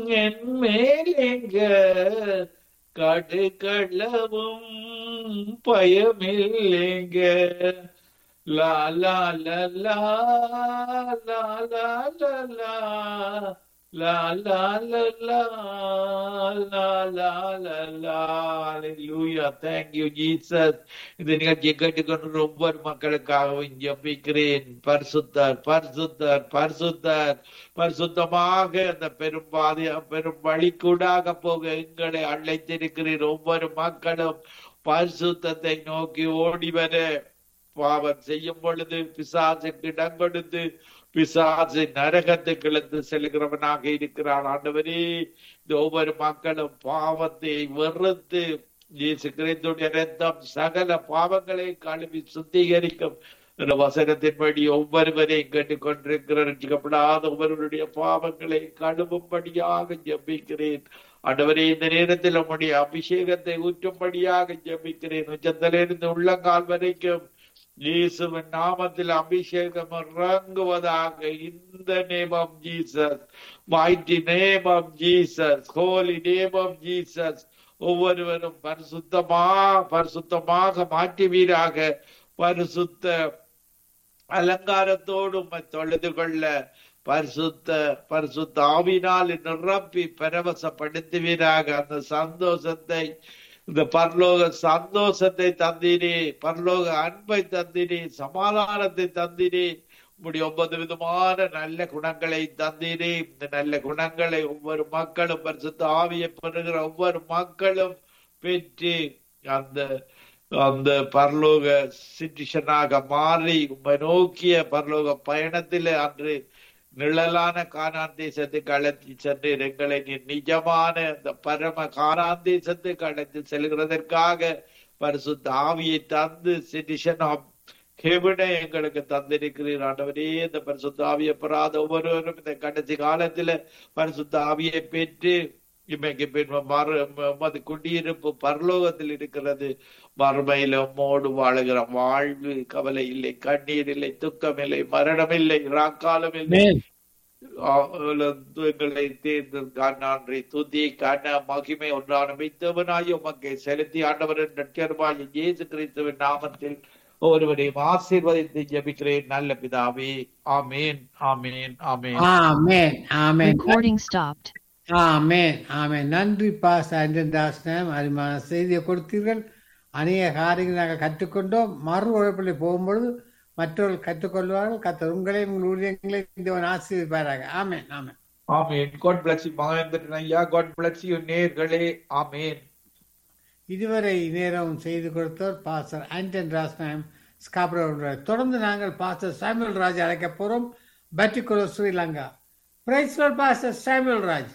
N மேலேங்க கடுகளவும் பயமில்லைங்க law law law law law law law law law law law law law law law law Hallelujah. Thank you, Jesus. இந்த நிகழ்ச்சியை கேட்டுக்கொண்டு ஒவ்வொரு மக்களுக்காகவும் ஜெபிக்கிறேன் பரிசுத்தர் பரிசுத்தர் பரிசுத்தர் பரிசுத்தமாக அந்த பெரும் பாதைய பெரும் வழிக்கூடாக போக எங்களை அழைத்திருக்கிறீர் ஒவ்வொரு மக்களும் பரிசுத்தத்தை நோக்கி ஓடி வர பாவம் செய்யும் பொழுது பிசாசுக்கு இடம் கொடுத்து பிசாசு நரகத்துக்கு இழுத்து செல்கிறவனாக இருக்கிறான் ஆண்டவரே இந்த ஒவ்வொரு மக்களும் பாவத்தை வெறுத்து இயேசு கிறிஸ்துடைய ரத்தம் சகல பாவங்களை கழுவி சுத்திகரிக்கும் இந்த வசனத்தின்படி ஒவ்வொருவரையும் கேட்டுக்கொண்டிருக்கிற ரட்சிக்கப்படாத ஒவ்வொருவருடைய பாவங்களை கழுவும்படியாக ஜெபிக்கிறேன் ஆண்டவரே இந்த நேரத்தில் உம்முடைய அபிஷேகத்தை ஊற்றும்படியாக ஜெபிக்கிறேன் உச்சத்திலிருந்து உள்ளங்கால் வரைக்கும் இயேசுவின் நாமத்தில் அபிஷேகம் இறங்குவதாக இந்த name of Jesus mighty name of Jesus holy name of Jesus ஒவ்வொருவரும் பரிசுத்தமா பரிசுத்தமாக மாற்றுவீராக பரிசுத்த அலங்காரத்தோடு உம்மை தொழுது கொள்ள பரிசுத்த பரிசுத்த ஆவினால் நிரப்பி பரவசப்படுத்துவீராக அந்த சந்தோஷத்தை இந்த பரலோக சந்தோஷத்தை தந்தீரே பரலோக அன்பை தந்தீரே சமாதானத்தை தந்தீரே இப்படி ஒன்பது விதமான நல்ல குணங்களை தந்தீரே இந்த நல்ல குணங்களை ஒவ்வொரு மக்களும் பரிசுத்த ஆவியை பெறுகிற ஒவ்வொரு மக்களும் பெற்று அந்த அந்த பரலோக சிட்டிஷனாக மாறி உம்மை நோக்கிய பரலோக பயணத்திலே அன்று நிழலான கானான் தேசத்துக்கு அழைத்து சென்று எங்களை நீ நிஜமான அந்த பரம கானான் தேசத்துக்கு அழைத்து செல்கிறதற்காக பரிசுத்த ஆவியை தந்து சிட்டிஷன் ஆஃப் ஹெவனை எங்களுக்கு தந்திருக்கிறீர் ஆண்டவரே இந்த பரிசுத்த ஆவியை பெறாத ஒவ்வொருவரும் இந்த கடைசி காலத்துல பரிசுத்த ஆவியை பெற்று இமைக்கு பின் மறு மது குடியிருப்பு பரலோகத்தில் இருக்கிறது மறுமையில உம்மோடு வாழுகிற வாழ்வு கவலை இல்லை கண்ணீர் இல்லை துக்கம் இல்லை மரணம் இல்லை ராக்காலம் இல்லை எங்களை தேர்ந்தெடுக்கான் நன்றி துதி கன மகிமை ஒன்றான மித்தவனாய் உமக்கை செலுத்தி ஆண்டவரின் நட்கருமாய் இயேசு கிறிஸ்துவின் நாமத்தில் ஒருவரையும் ஆசீர்வதித்து ஜெபிக்கிறேன் நல்ல பிதாவே ஆமேன் ஆமேன் ஆமேன் ஆமென் ஆமென் Recording stopped. ஆமென் ஆமென் நன்றி பாஸ் தாசனம் அருமையான செய்தியை கொடுத்தீர்கள் அநேக காரியங்கள் நாங்கள் கற்றுக்கொண்டோம் மறு உழைப்பில் போகும்பொழுது மற்றவர்கள் கற்றுக்கொள்வார்கள் கத்த உங்களையும் உங்கள் ஊழியங்களையும் தேவன் ஆசீர்வதிப்பாராக ஆமென் ஆமென் ஆமேன் God bless you மகேந்திரன் ஐயா God bless you நேர்களே ஆமேன் இதுவரை நேரம் செய்து கொடுத்தோர் பாஸ்டர் ஆண்டன் ராஸ்நாயம் ஸ்காப்ரோ தொடர்ந்து நாங்கள் பாஸ்டர் சாமுவேல் ராஜ் அழைக்க போறோம் Batticaloa Sri Lanka praise pastor Samuel Raj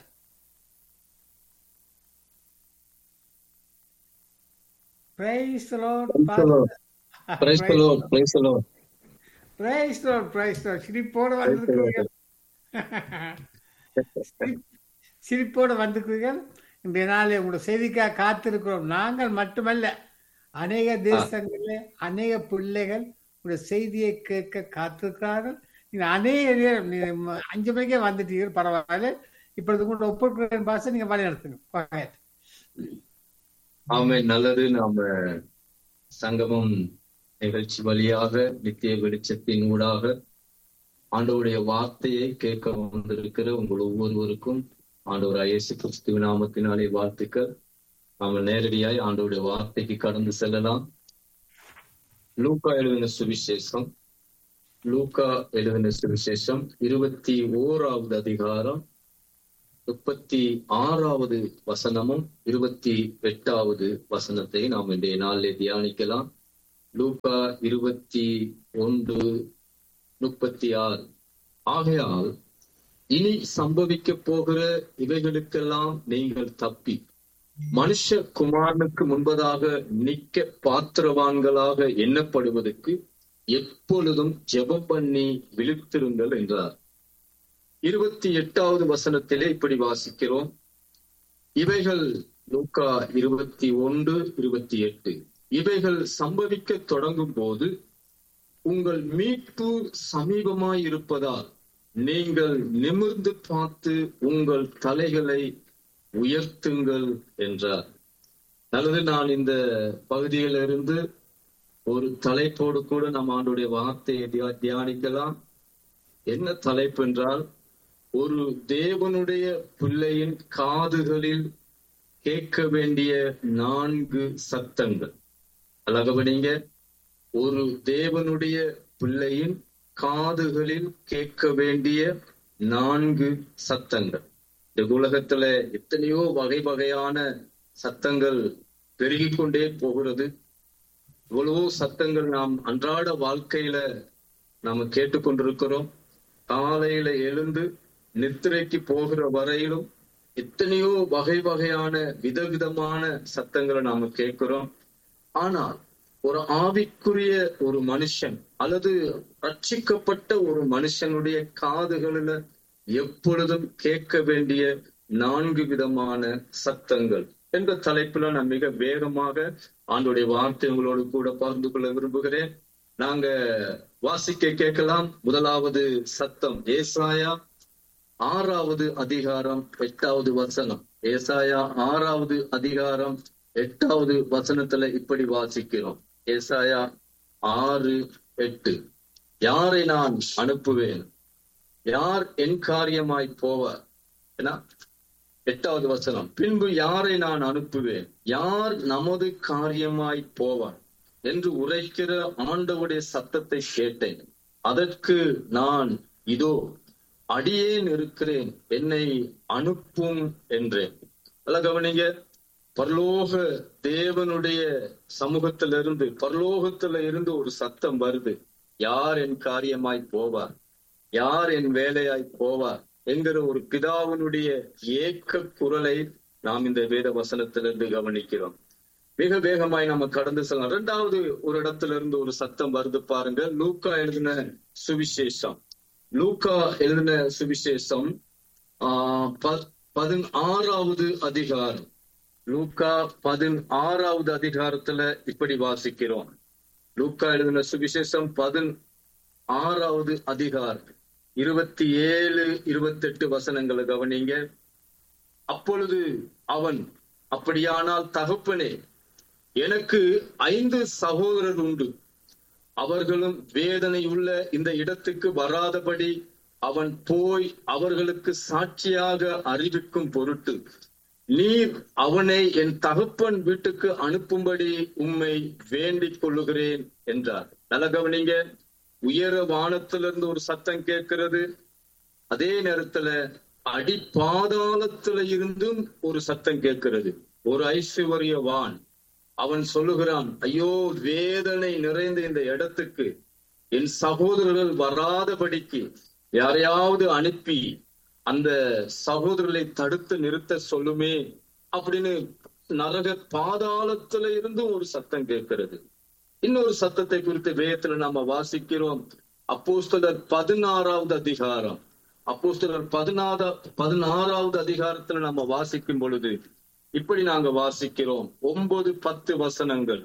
praise Praise the Lord. Praise the Lord. Praise Lord praise Lord சிரிப்போடு வந்திருக்கிறீர்கள் சிரிப்- சிரிப்போடு வந்திருக்கிறீர்கள் இன்றைய நாள் உங்களுடைய செய்திக்காக காத்திருக்கிறோம் நாங்கள் மட்டுமல்ல அநேக தேசங்களில் அநேக பிள்ளைகள் உங்களுடைய செய்தியை கேட்க காத்திருக்கிறார்கள் நீங்க அநேக நேரம் நீங்க ம- அஞ்சு மணிக்கே வந்துட்டீர்கள் பரவாயில்ல இப்பொழுது கூட ஒப்புக்கிறேன் பாச நீங்க வழி நடத்துங்க Go ahead. ஆமே நல்லது நாம சங்கமம் நிகழ்ச்சி வழியாக நித்திய வெளிச்சத்தின் ஊடாக ஆண்டவருடைய வார்த்தையை கேட்க வந்திருக்கிற உங்கள் ஒவ்வொருவருக்கும் ஆண்டவர் இயேசு கிறிஸ்துவ நாமத்தினாலே வாழ்த்துக்கள் நாம நேரடியாய் ஆண்டவருடைய வார்த்தைக்கு கடந்து செல்லலாம் லூக்கா எழுதின சுவிசேஷம் லூக்கா எழுதின சுவிசேஷம் இருபத்தி ஓராவது அதிகாரம் முப்பத்தி ஆறாவது வசனமும் இருபத்தி எட்டாவது வசனத்தை நாம் இன்றைய நாளிலே தியானிக்கலாம் லூக்கா இருபத்தி ஒன்று முப்பத்தி ஆறு ஆகையால் இனி சம்பவிக்க போகிற இவைகளுக்கெல்லாம் நீங்கள் தப்பி மனுஷ குமாரனுக்கு முன்பதாக நிக்க பாத்திரவான்களாக எண்ணப்படுவதற்கு எப்பொழுதும் ஜெபம் பண்ணி விழித்திருங்கள் என்றார் இருபத்தி எட்டாவது வசனத்திலே இப்படி வாசிக்கிறோம் இவைகள் லூக்கா இருபத்தி ஒன்று இருபத்தி எட்டு இவைகள் சம்பவிக்க தொடங்கும் போது உங்கள் மீட்பு சமீபமாய் இருப்பதால் நீங்கள் நிமிர்ந்து பார்த்து உங்கள் தலைகளை உயர்த்துங்கள் என்றார் நல்லது நான் இந்த பகுதியிலிருந்து ஒரு தலைப்போடு கூட நம்ம ஆண்டுடைய வார்த்தையை தியா- தியானிக்கலாம் என்ன தலைப்பு என்றால் ஒரு தேவனுடைய பிள்ளையின் காதுகளில் கேட்க வேண்டிய நான்கு சத்தங்கள் அழகவனிங்க ஒரு தேவனுடைய பிள்ளையின் காதுகளில் கேட்க வேண்டிய நான்கு சத்தங்கள் இந்த உலகத்துல எத்தனையோ வகை வகையான சத்தங்கள் பெருகிக் கொண்டே போகிறது இவ்வளவோ சத்தங்கள் நாம் அன்றாட வாழ்க்கையில நாம கேட்டுக்கொண்டிருக்கிறோம் காலையில எழுந்து நித்திரைக்கு போகிற வரையிலும் எத்தனையோ வகை வகையான விதவிதமான சத்தங்களை நாம கேட்கிறோம் ஆனால் ஒரு ஆவிக்குரிய ஒரு மனுஷன் அல்லது ரட்சிக்கப்பட்ட ஒரு மனுஷனுடைய காதுகளில எப்பொழுதும் கேட்க வேண்டிய நான்கு விதமான சத்தங்கள் என்ற தலைப்புல நான் மிக வேகமாக ஆண்டுடைய வார்த்தை உங்களோடு கூட பகிர்ந்து கொள்ள விரும்புகிறேன் நாங்க வாசிக்க கேட்கலாம் முதலாவது சத்தம் ஏசாயா ஆறாவது அதிகாரம் எட்டாவது வசனம் ஏசாயா ஆறாவது அதிகாரம் எட்டாவது வசனத்துல இப்படி வாசிக்கிறோம் ஏசாயா ஆறு எட்டு யாரை நான் அனுப்புவேன் யார் என் காரியமாய் போவார் ஏன்னா எட்டாவது வசனம் பின்பு யாரை நான் அனுப்புவேன் யார் நமது காரியமாய் போவார் என்று உரைக்கிற ஆண்டவுடைய சத்தத்தை கேட்டேன் அதற்கு நான் இதோ அடியேன் இருக்கிறேன் என்னை அனுப்பும் என்றேன் அல்ல கவனிங்க பரலோக தேவனுடைய சமூகத்திலிருந்து பரலோகத்துல இருந்து ஒரு சத்தம் வருது யார் என் காரியமாய் போவார் யார் என் வேலையாய் போவார் என்கிற ஒரு பிதாவினுடைய ஏக்க குரலை நாம் இந்த வேத வசனத்திலிருந்து கவனிக்கிறோம் மிக வேகமாய் நம்ம கடந்து செல்லலாம் இரண்டாவது ஒரு இடத்துல இருந்து ஒரு சத்தம் வருது பாருங்க லூக்கா எழுதின சுவிசேஷம் லூக்கா எழுதின சுவிசேஷம் ஆஹ் ப- பதினாறாவது அதிகாரம் லூக்கா பதினாறாவது அதிகாரத்துல இப்படி வாசிக்கிறோம் லூக்கா எழுதின சுவிசேஷம் பதின் ஆறாவது அதிகாரம் இருபத்தி ஏழு இருபத்தி எட்டு வசனங்களை கவனிங்க அப்பொழுது அவன் அப்படியானால் தகப்பனே எனக்கு ஐந்து சகோதரர் உண்டு அவர்களும் வேதனை உள்ள இந்த இடத்துக்கு வராதபடி அவன் போய் அவர்களுக்கு சாட்சியாக அறிவிக்கும் பொருட்டு நீர் அவனை என் தகப்பன் வீட்டுக்கு அனுப்பும்படி உம்மை வேண்டிக் கொள்ளுகிறேன் என்றார் நல்ல கவனிங்க உயர வானத்திலிருந்து ஒரு சத்தம் கேட்கிறது அதே நேரத்துல அடி பாதாளத்துல இருந்தும் ஒரு சத்தம் கேட்கிறது ஒரு ஐஸ்வர்யவான் அவன் சொல்லுகிறான் ஐயோ வேதனை நிறைந்த இந்த இடத்துக்கு என் சகோதரர்கள் வராதபடிக்கு யாரையாவது அனுப்பி அந்த சகோதரர்களை தடுத்து நிறுத்த சொல்லுமே அப்படின்னு நரக பாதாளத்துல இருந்தும் ஒரு சத்தம் கேட்கிறது இன்னொரு சத்தத்தை குறித்து வேதத்துல நாம வாசிக்கிறோம் அப்போஸ்தலர் பதினாறாவது அதிகாரம் அப்போஸ்தலர் பதினாறு பதினாறாவது அதிகாரத்துல நம்ம வாசிக்கும் பொழுது இப்படி நாங்க வாசிக்கிறோம் ஒன்பது பத்து வசனங்கள்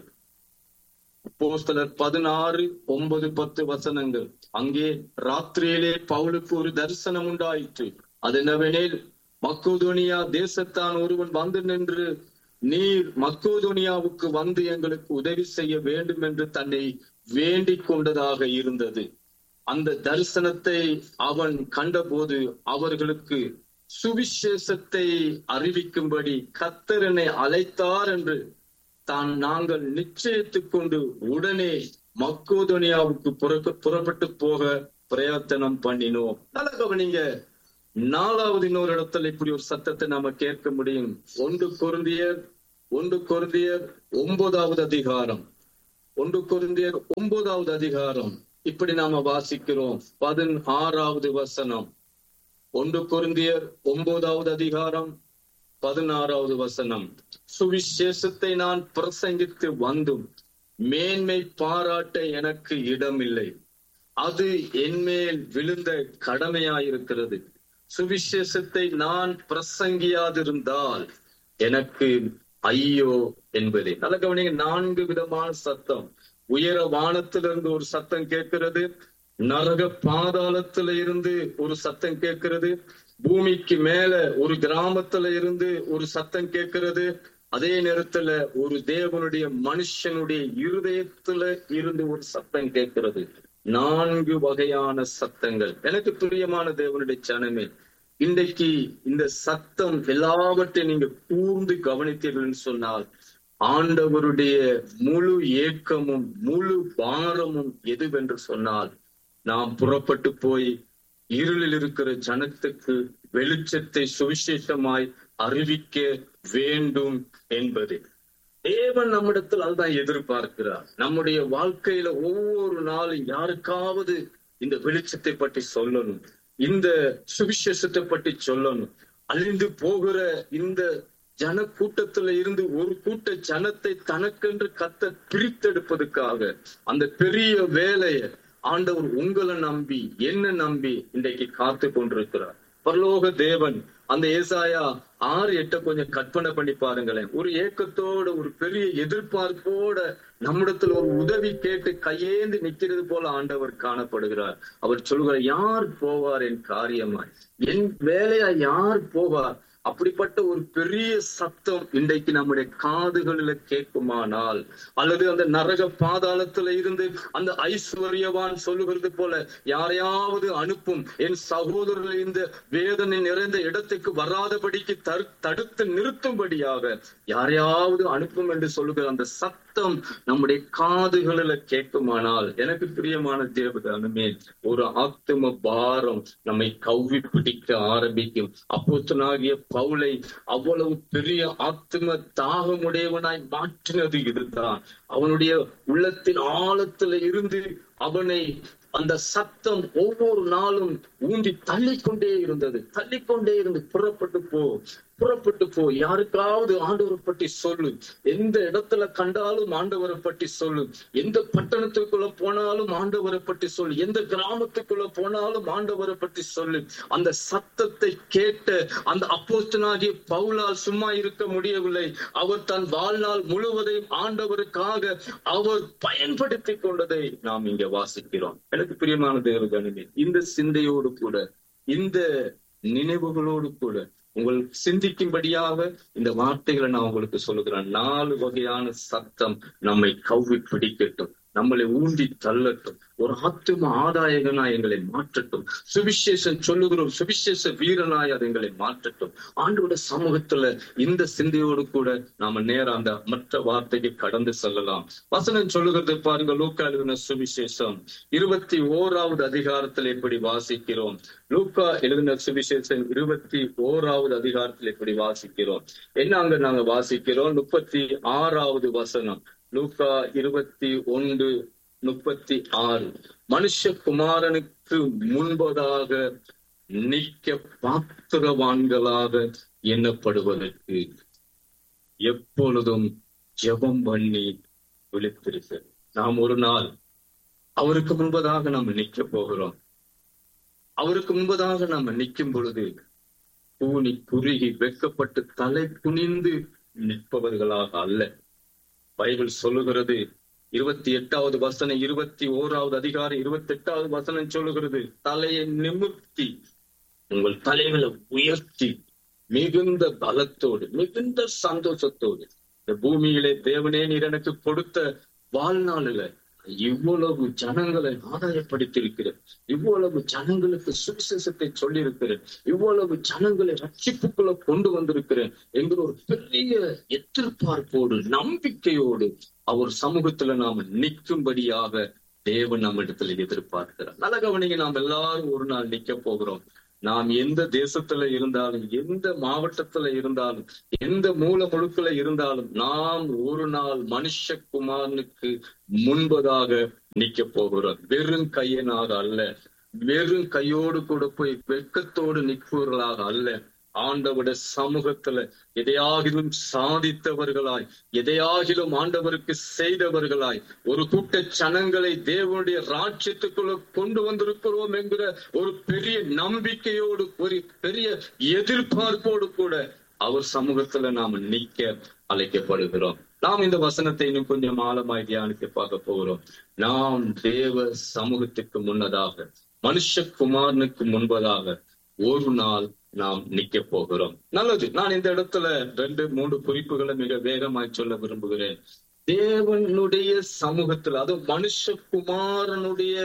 அப்போஸ்தலர் பதினாறு ஒன்பது பத்து வசனங்கள் அங்கே ராத்திரியிலே பவுலுக்கு ஒரு தரிசனம் உண்டாயிற்று அது என்னவெனில் மக்கோதோனியா தேசத்தான் ஒருவன் வந்து நின்று நீர் மக்கோதோனியாவுக்கு வந்து எங்களுக்கு உதவி செய்ய வேண்டும் என்று தன்னை வேண்டிக் கொண்டதாக இருந்தது அந்த தரிசனத்தை அவன் கண்டபோது அவர்களுக்கு சுவிசேஷத்தை அறிவிக்கும்படி கத்தரனை அழைத்தார் என்று தான் நாங்கள் நிச்சயித்துக் கொண்டு உடனே மக்கோதோனியாவுக்கு புறக்க- புறப்பட்டு போக பிரயத்தனம் பண்ணினோம் நல்ல கவனிங்க நாலாவது இன்னொரு இடத்துல இப்படி ஒரு சத்தத்தை நாம கேட்க முடியும் ஒன்று கொருந்தியர் ஒன்று கொருந்தியர் ஒன்பதாவது அதிகாரம் ஒன்று கொருந்தியர் ஒன்பதாவது அதிகாரம் இப்படி நாம வாசிக்கிறோம் பதினாறாவது வசனம் ஒன்று கொருந்தியர் ஒன்பதாவது அதிகாரம் பதினாறாவது வசனம் சுவிசேஷத்தை நான் பிரசங்கித்து வந்தும் மேன்மை பாராட்ட எனக்கு இடமில்லை அது என்மேல் விழுந்த கடமையாயிருக்கிறது சுவிசேஷத்தை நான் பிரசங்கியாதிருந்தால் எனக்கு ஐயோ என்பதே நல்ல கவனிங்க நான்கு விதமான சத்தம் உயர வானத்திலிருந்து ஒரு சத்தம் கேட்கிறது நரக பாதாளத்துல இருந்து ஒரு சத்தம் கேட்கிறது பூமிக்கு மேல ஒரு கிராமத்துல இருந்து ஒரு சத்தம் கேட்கிறது அதே நேரத்துல ஒரு தேவனுடைய மனுஷனுடைய இருதயத்துல இருந்து ஒரு சத்தம் கேட்கிறது நான்கு வகையான சத்தங்கள் எனக்கு பிரியமான தேவனுடைய ஜனமே இன்றைக்கு இந்த சத்தம் எல்லாவற்றையும் நீங்க கூர்ந்து கவனித்தீர்கள் சொன்னால் ஆண்டவருடைய முழு ஏக்கமும் முழு பாரமும் எதுவென்று சொன்னால் நாம் புறப்பட்டு போய் இருளில் இருக்கிற ஜனத்துக்கு வெளிச்சத்தை சுவிசேஷமாய் அறிவிக்க வேண்டும் என்பது தேவன் நம்மிடத்தில் அதுதான் எதிர்பார்க்கிறார் நம்முடைய வாழ்க்கையில ஒவ்வொரு நாளும் யாருக்காவது இந்த வெளிச்சத்தை பற்றி சொல்லணும் இந்த சுவிசேஷத்தை பற்றி சொல்லணும் அழிந்து போகிற இந்த ஜன கூட்டத்துல இருந்து ஒரு கூட்ட ஜனத்தை தனக்கென்று கத்த பிரித்தெடுப்பதற்காக அந்த பெரிய வேலையை ஆண்டவர் உங்களை நம்பி என்ன நம்பி இன்றைக்கு காத்து கொண்டிருக்கிறார் பரலோக தேவன் அந்த ஏசாயா ஆறு எட்ட கொஞ்சம் கற்பனை பண்ணி பாருங்களேன் ஒரு ஏக்கத்தோட ஒரு பெரிய எதிர்பார்ப்போட நம்மிடத்துல ஒரு உதவி கேட்டு கையேந்து நிக்கிறது போல ஆண்டவர் காணப்படுகிறார் அவர் சொல்கிறார் யார் போவார் என் காரியமாய் என் வேலையா யார் போவார் அப்படிப்பட்ட ஒரு பெரிய சத்தம் இன்றைக்கு நம்முடைய காதுகளில கேட்குமானால் அல்லது அந்த நரக பாதாளத்துல இருந்து அந்த ஐஸ்வர்யவான் சொல்லுகிறது போல யாரையாவது அனுப்பும் என் சகோதரர்கள் இந்த வேதனை நிறைந்த இடத்துக்கு வராதபடிக்கு தரு தடுத்து நிறுத்தும்படியாக யாரையாவது அனுப்பும் என்று சொல்லுகிற அந்த சத்தம் நம்முடைய காதுகளில கேட்குமானால் எனக்கு பிரியமான தேவதானமே ஒரு ஆத்தும பாரம் நம்மை கவ்வி பிடிக்க ஆரம்பிக்கும் அப்போத்தனாகிய பவுலை அவ்வளவு பெரிய ஆத்தும தாகமுடையவனாய் மாற்றினது இதுதான் அவனுடைய உள்ளத்தின் ஆழத்துல இருந்து அவனை அந்த சத்தம் ஒவ்வொரு நாளும் ஊண்டி தள்ளிக்கொண்டே இருந்தது தள்ளிக்கொண்டே இருந்து புறப்பட்டு போ புறப்பட்டு போ யாருக்காவது ஆண்டவரை பற்றி சொல்லு எந்த இடத்துல கண்டாலும் ஆண்டவரை பற்றி சொல்லு எந்த பட்டணத்துக்குள்ள போனாலும் ஆண்டவரை பற்றி சொல்லு எந்த கிராமத்துக்குள்ள போனாலும் ஆண்டவரை பற்றி சொல்லு அந்த சத்தத்தை கேட்ட அந்த அப்போஸ்தனாகிய பவுலால் சும்மா இருக்க முடியவில்லை அவர் தன் வாழ்நாள் முழுவதையும் ஆண்டவருக்காக அவர் பயன்படுத்தி கொண்டதை நாம் இங்க வாசிக்கிறோம் எனக்கு பிரியமான தேவகனமே இந்த சிந்தையோடு கூட இந்த நினைவுகளோடு கூட உங்கள் சிந்திக்கும்படியாக இந்த வார்த்தைகளை நான் உங்களுக்கு சொல்லுகிறேன் நாலு வகையான சத்தம் நம்மை கவ்வி பிடிக்கட்டும் நம்மளை ஊண்டி தள்ளட்டும் ஒரு ஆத்தும ஆதாயகனா எங்களை மாற்றட்டும் சுவிசேஷம் சொல்லுகிறோம் சுவிசேஷ வீரனாய் அது எங்களை மாற்றட்டும் ஆண்டோட சமூகத்துல இந்த சிந்தையோடு கூட நாம நேரம் அந்த மற்ற வார்த்தைக்கு கடந்து செல்லலாம் வசனம் சொல்லுகிறது பாருங்க லூக்கா எழுதின சுவிசேஷம் இருபத்தி ஓராவது அதிகாரத்தில் எப்படி வாசிக்கிறோம் லூக்கா எழுதின சுவிசேஷம் இருபத்தி ஓராவது அதிகாரத்தில் எப்படி வாசிக்கிறோம் என்ன அங்க நாங்க வாசிக்கிறோம் முப்பத்தி ஆறாவது வசனம் லூக்கா இருபத்தி ஒன்று முப்பத்தி ஆறு மனுஷகுமாரனுக்கு முன்பதாக நிக்க பாத்திரவான்களாக எண்ணப்படுவதற்கு எப்பொழுதும் ஜெபம் பண்ணி விழித்திருக்க நாம் ஒரு நாள் அவருக்கு முன்பதாக நாம் நிக்க போகிறோம் அவருக்கு முன்பதாக நாம் நிற்கும் பொழுது கூனி குறுகி வெக்கப்பட்டு தலை குனிந்து நிற்பவர்களாக அல்ல பைபிள் சொல்லுகிறது இருபத்தி எட்டாவது வசனம் இருபத்தி ஓராவது அதிகாரம் இருபத்தி எட்டாவது வசனம் சொல்லுகிறது தலையை நிமிர்த்தி உங்கள் தலைகளை உயர்த்தி மிகுந்த பலத்தோடு மிகுந்த சந்தோஷத்தோடு இந்த பூமியிலே தேவனே நீர் எனக்கு கொடுத்த வாழ்நாளில இவ்வளவு ஜனங்களை ஆதாயப்படுத்தியிருக்கிறேன் இவ்வளவு ஜனங்களுக்கு சுவிசேஷத்தை சொல்லியிருக்கிறேன் இவ்வளவு ஜனங்களை ரட்சிப்புக்குள்ள கொண்டு வந்திருக்கிறேன் என்கிற ஒரு பெரிய எதிர்பார்ப்போடு நம்பிக்கையோடு அவர் சமூகத்துல நாம நிற்கும்படியாக தேவன் நம்ம இடத்துல எதிர்பார்க்கிறார் நல்ல கவனிங்க நாம் எல்லாரும் ஒரு நாள் நிக்க போகிறோம் நாம் எந்த தேசத்துல இருந்தாலும் எந்த மாவட்டத்துல இருந்தாலும் எந்த மூல முழுக்கல இருந்தாலும் நாம் ஒரு நாள் மனுஷகுமாரனுக்கு முன்பதாக நிக்க போகிறோம் வெறும் கையனாக அல்ல வெறும் கையோடு கூட போய் வெட்கத்தோடு நிற்பவர்களாக அல்ல ஆண்டவட சமூகத்துல எதையாகிலும் சாதித்தவர்களாய் எதையாகிலும் ஆண்டவருக்கு செய்தவர்களாய் ஒரு கூட்ட சனங்களை தேவனுடைய ராஜ்யத்துக்குள்ள கொண்டு வந்திருக்கிறோம் என்கிற ஒரு பெரிய நம்பிக்கையோடு ஒரு பெரிய எதிர்பார்ப்போடு கூட அவர் சமூகத்துல நாம நிக்க அழைக்கப்படுகிறோம் நாம் இந்த வசனத்தை இன்னும் கொஞ்சம் ஆழமாய் தியானித்து பார்க்க போகிறோம் நாம் தேவ சமூகத்துக்கு முன்னதாக மனுஷகுமாரனுக்கு முன்பதாக ஒரு நாள் நாம் நிக்க போகிறோம் நல்லது நான் இந்த இடத்துல ரெண்டு மூன்று குறிப்புகளை மிக வேகமாய் சொல்ல விரும்புகிறேன் தேவனுடைய சமூகத்தில் அது மனுஷகுமாரனுடைய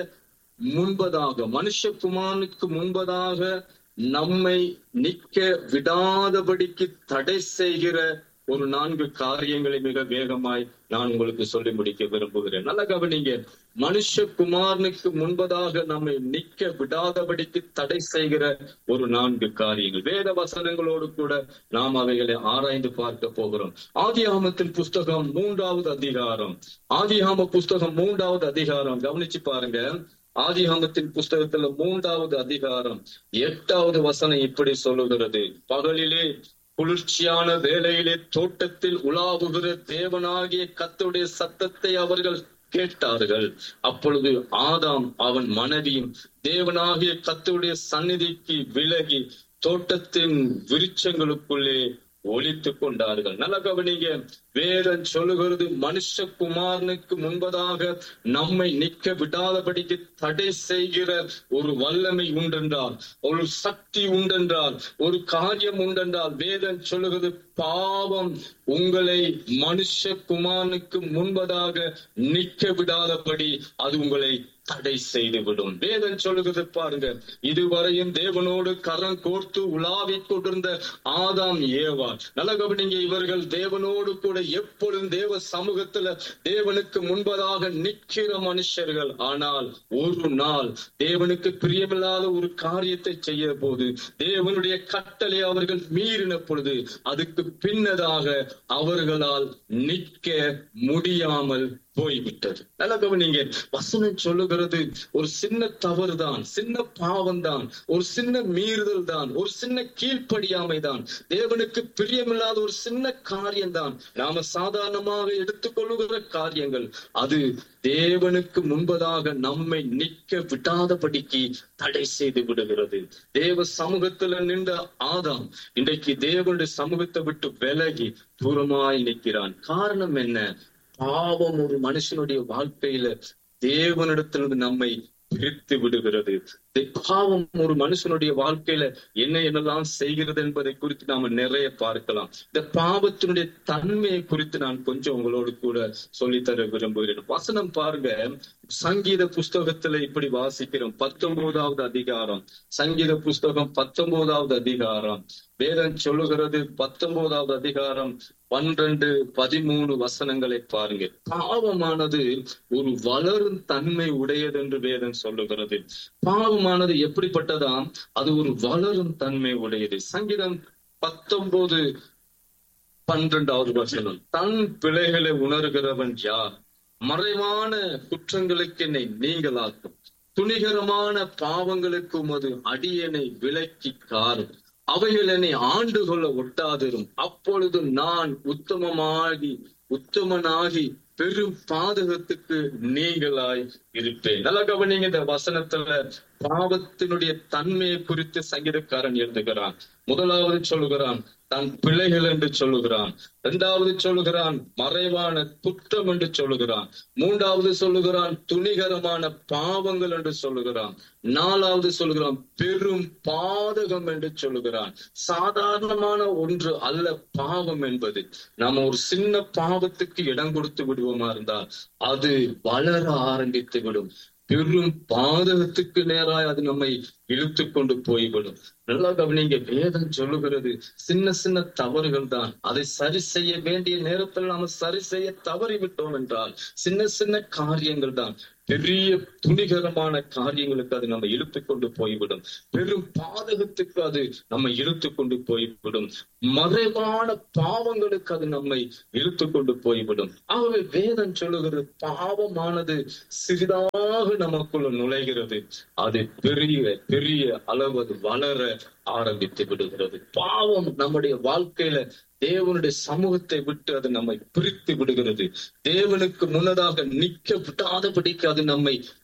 முன்பதாக மனுஷகுமாரனுக்கு முன்பதாக நம்மை நிக்க விடாதபடிக்கு தடை செய்கிற ஒரு நான்கு காரியங்களை மிக வேகமாய் நான் உங்களுக்கு சொல்லி முடிக்க விரும்புகிறேன் நல்ல கவனிங்க மனுஷகுமாரனுக்கு முன்பதாக நம்மை நிக்க விடாதபடிக்கு தடை செய்கிற ஒரு நான்கு காரியங்கள் வேத வசனங்களோடு கூட நாம் அவைகளை ஆராய்ந்து பார்க்க போகிறோம் ஆதியாமத்தின் புஸ்தகம் மூன்றாவது அதிகாரம் ஆதியாம புஸ்தகம் மூன்றாவது அதிகாரம் கவனிச்சு பாருங்க ஆதிகாமத்தின் புஸ்தகத்துல மூன்றாவது அதிகாரம் எட்டாவது வசனம் இப்படி சொல்லுகிறது பகலிலே குளிர்ச்சியான வேளையிலே தோட்டத்தில் உலாவுகிற தேவனாகிய கத்துடைய சத்தத்தை அவர்கள் கேட்டார்கள் அப்பொழுது ஆதாம் அவன் மனைவியும் தேவனாகிய கத்துடைய சந்நிதிக்கு விலகி தோட்டத்தின் விருட்சங்களுக்குள்ளே ஒழித்து கொண்டார்கள் நல்ல கவனிங்க வேதம் சொல்லுகிறது மனுஷகுமாரனுக்கு முன்பதாக நம்மை நிக்க விடாதபடிக்கு தடை செய்கிற ஒரு வல்லமை உண்டென்றால் ஒரு சக்தி உண்டென்றால் ஒரு காரியம் உண்டென்றால் வேதம் சொல்லுகிறது பாவம் உங்களை மனுஷகுமாரனுக்கு முன்பதாக நிக்க விடாதபடி அது உங்களை தடை செய்துவிடும் வேதம் சொல்லுகிறது பாருங்க இதுவரையும் தேவனோடு கரம் கோர்த்து உலாவிக் கொண்டிருந்த ஆதாம் ஏவா நல்ல கவனிங்க இவர்கள் தேவனோடு கூட எப்பொழுதும் தேவ சமூகத்துல தேவனுக்கு முன்பதாக நிற்கிற மனுஷர்கள் ஆனால் ஒரு நாள் தேவனுக்கு பிரியமில்லாத ஒரு காரியத்தை செய்ய போது தேவனுடைய கட்டளை அவர்கள் மீறின பொழுது அதுக்கு பின்னதாக அவர்களால் நிற்க முடியாமல் போய்விட்டது நல்ல கவனிங்க வசனம் சொல்லுகிறது ஒரு சின்ன தவறு தான் சின்ன பாவம் தான் ஒரு சின்ன மீறுதல் தான் ஒரு சின்ன கீழ்ப்படியாமை தான் தேவனுக்கு பிரியமில்லாத ஒரு சின்ன காரியம் தான் நாம சாதாரணமாக எடுத்துக்கொள்ளுகிற காரியங்கள் அது தேவனுக்கு முன்பதாக நம்மை நிற்க விடாதபடிக்கு தடை செய்து விடுகிறது தேவ சமூகத்துல நின்ற ஆதாம் இன்றைக்கு தேவனுடைய சமூகத்தை விட்டு விலகி தூரமாய் நிற்கிறான் காரணம் என்ன பாவம் ஒரு மனுஷனுடைய வாழ்க்கையில தேவனிடத்திலிருந்து நம்மை பிரித்து விடுகிறது பாவம் ஒரு மனுஷனுடைய வாழ்க்கையில என்ன என்னெல்லாம் செய்கிறது என்பதை குறித்து நாம நிறைய பார்க்கலாம் இந்த பாவத்தினுடைய தன்மையை குறித்து நான் கொஞ்சம் உங்களோடு கூட சொல்லித்தர விரும்புகிறேன் வசனம் பாருங்க சங்கீத புஸ்தகத்துல இப்படி வாசிக்கிறோம் பத்தொன்பதாவது அதிகாரம் சங்கீத புஸ்தகம் பத்தொன்பதாவது அதிகாரம் வேதம் சொல்லுகிறது பத்தொன்பதாவது அதிகாரம் பன்னிரண்டு பதிமூணு வசனங்களை பாருங்க பாவமானது ஒரு வளரும் தன்மை உடையது என்று வேதம் சொல்லுகிறது பாவமானது எப்படிப்பட்டதாம் அது ஒரு வளரும் தன்மை உடையது சங்கீதம் பத்தொன்பது பன்னிரெண்டாவது வசனம் தன் பிழைகளை உணர்கிறவன் யார் மறைவான குற்றங்களுக்கு என்னை நீங்களாக்கும் துணிகரமான பாவங்களுக்கு உமது அடியனை விலக்கி காரும் அவைகள் என்னை ஆண்டு கொள்ள ஒட்டாதிரும் அப்பொழுது நான் உத்தமமாகி உத்தமனாகி பெரும் பாதகத்துக்கு நீங்களாய் இருப்பேன் நல்லா கவனிங்க இந்த வசனத்துல பாவத்தினுடைய தன்மையை குறித்து சங்கீதக்காரன் எழுதுகிறான் முதலாவது சொல்லுகிறான் தன் பிள்ளைகள் என்று சொல்லுகிறான் இரண்டாவது சொல்லுகிறான் மறைவான குற்றம் என்று சொல்லுகிறான் மூன்றாவது சொல்லுகிறான் துணிகரமான பாவங்கள் என்று சொல்லுகிறான் நாலாவது சொல்லுகிறான் பெரும் பாதகம் என்று சொல்லுகிறான் சாதாரணமான ஒன்று அல்ல பாவம் என்பது நாம ஒரு சின்ன பாவத்துக்கு இடம் கொடுத்து விடுவோமா இருந்தால் அது வளர ஆரம்பித்து விடும் பெரும் பாதகத்துக்கு நேராய் அது நம்மை இழுத்து கொண்டு போய்விடும் நல்லா கவனிங்க வேதம் சொல்லுகிறது சின்ன சின்ன தவறுகள் தான் அதை சரி செய்ய வேண்டிய நேரத்தில் நாம சரி செய்ய தவறி விட்டோம் என்றால் சின்ன சின்ன காரியங்கள் தான் பெரிய துணிகரமான காரியங்களுக்கு அது நம்ம இழுத்து கொண்டு போய்விடும் பெரும் பாதகத்துக்கு அது நம்ம இழுத்து கொண்டு போய்விடும் மறைவான பாவங்களுக்கு அது நம்மை இழுத்து கொண்டு போய்விடும் ஆகவே வேதம் சொல்லுகிறது பாவமானது சிறிதாக நமக்குள்ள நுழைகிறது அது பெரிய பெரிய அளவு அது வளர ஆரம்பித்து விடுகிறது பாவம் நம்முடைய வாழ்க்கையில தேவனுடைய சமூகத்தை விட்டு அது நம்மை பிரித்து விடுகிறது தேவனுக்கு முன்னதாக நிக்க விடாதபடிக்கு அது நம்மை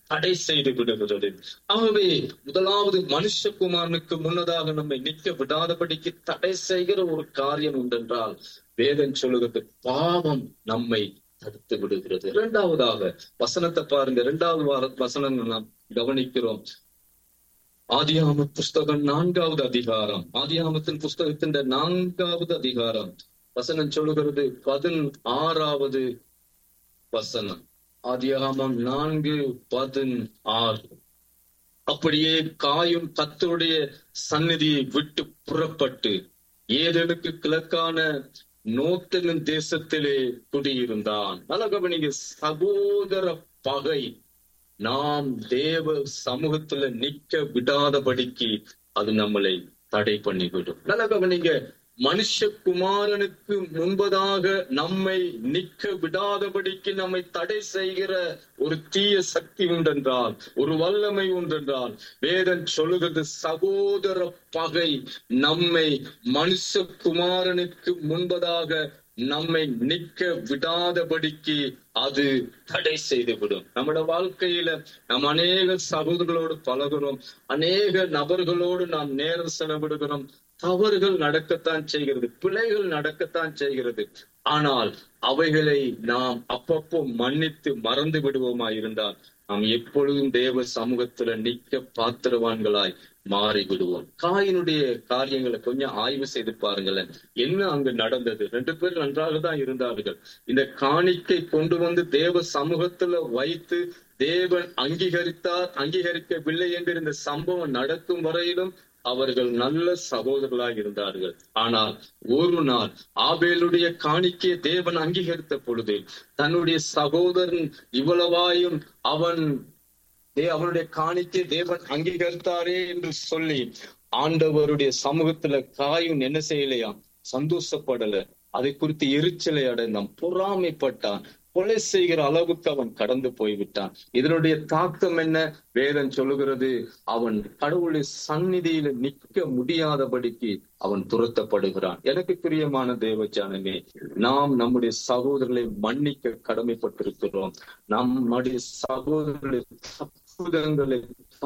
தடை செய்து விடுகிறது ஆகவே முதலாவது மனுஷகுமாரனுக்கு முன்னதாக நம்மை நிற்க விடாதபடிக்கு தடை செய்கிற ஒரு காரியம் உண்டென்றால் வேதம் சொல்லுகிறது பாவம் நம்மை தடுத்து விடுகிறது இரண்டாவதாக வசனத்தை பாருங்க இரண்டாவது வார வசனம் நாம் கவனிக்கிறோம் ஆதியாம புஸ்தகம் நான்காவது அதிகாரம் ஆதியாமத்தின் புஸ்தகத்தின் நான்காவது அதிகாரம் வசனம் சொல்லுகிறது பதினாறாவது வசனம் ஆதியாகமம் நான்கு பதினாறு அப்படியே காயும் கத்தருடைய சந்நிதியை விட்டு புறப்பட்டு ஏதனுக்கு கிழக்கான நோத்தனின் தேசத்திலே குடியிருந்தான் நல்ல கவனிங்க சகோதர பகை நாம் தேவ சமூகத்துல நிக்க விடாதபடிக்கு அது நம்மளை தடை பண்ணிவிடும் நல்ல கவனிங்க மனுஷகுமாரனுக்கு முன்பதாக நம்மை நிக்க விடாதபடிக்கு நம்மை தடை செய்கிற ஒரு தீய சக்தி உண்டென்றால் ஒரு வல்லமை உண்டென்றால் வேதன் சொல்லுகிறது சகோதர பகை நம்மை மனுஷகுமாரனுக்கு முன்பதாக நம்மை நிக்க விடாதபடிக்கு அது தடை செய்துவிடும் நம்மளோட வாழ்க்கையில நாம் அநேக சகோதரர்களோடு பழகிறோம் அநேக நபர்களோடு நாம் நேரம் செலவிடுகிறோம் தவறுகள் நடக்கத்தான் செய்கிறது பிழைகள் நடக்கத்தான் செய்கிறது ஆனால் அவைகளை நாம் அப்பப்போ மன்னித்து மறந்து விடுவோமா இருந்தால் நாம் எப்பொழுதும் தேவ சமூகத்துல நிக்க பாத்திரவான்களாய் மாறி விடுவோம் காயினுடைய காரியங்களை கொஞ்சம் ஆய்வு செய்து பாருங்களேன் என்ன அங்கு நடந்தது ரெண்டு பேர் நன்றாக தான் இருந்தார்கள் இந்த காணிக்கை கொண்டு வந்து தேவ சமூகத்துல வைத்து தேவன் அங்கீகரித்தார் அங்கீகரிக்கவில்லை என்று இந்த சம்பவம் நடக்கும் வரையிலும் அவர்கள் நல்ல சகோதரர்களாக இருந்தார்கள் ஆனால் ஒரு நாள் ஆபேலுடைய காணிக்கையை தேவன் அங்கீகரித்த பொழுது தன்னுடைய சகோதரன் இவ்வளவாயும் அவன் தே அவனுடைய காணிக்கை தேவன் அங்கீகரித்தாரே என்று சொல்லி ஆண்டவருடைய சமூகத்துல காயும் என்ன செய்யலையாம் சந்தோஷப்படல அதை குறித்து எரிச்சலை அடைந்தான் பொறாமைப்பட்டான் கொலை செய்கிற அளவுக்கு அவன் கடந்து போய்விட்டான் இதனுடைய தாக்கம் என்ன வேதம் சொல்லுகிறது அவன் கடவுளுடைய சந்நிதியில நிற்க முடியாதபடிக்கு அவன் துரத்தப்படுகிறான் எனக்கு பிரியமான தேவஜானமே நாம் நம்முடைய சகோதரர்களை மன்னிக்க கடமைப்பட்டிருக்கிறோம் நம்முடைய சகோதரர்களை அற்புதங்களை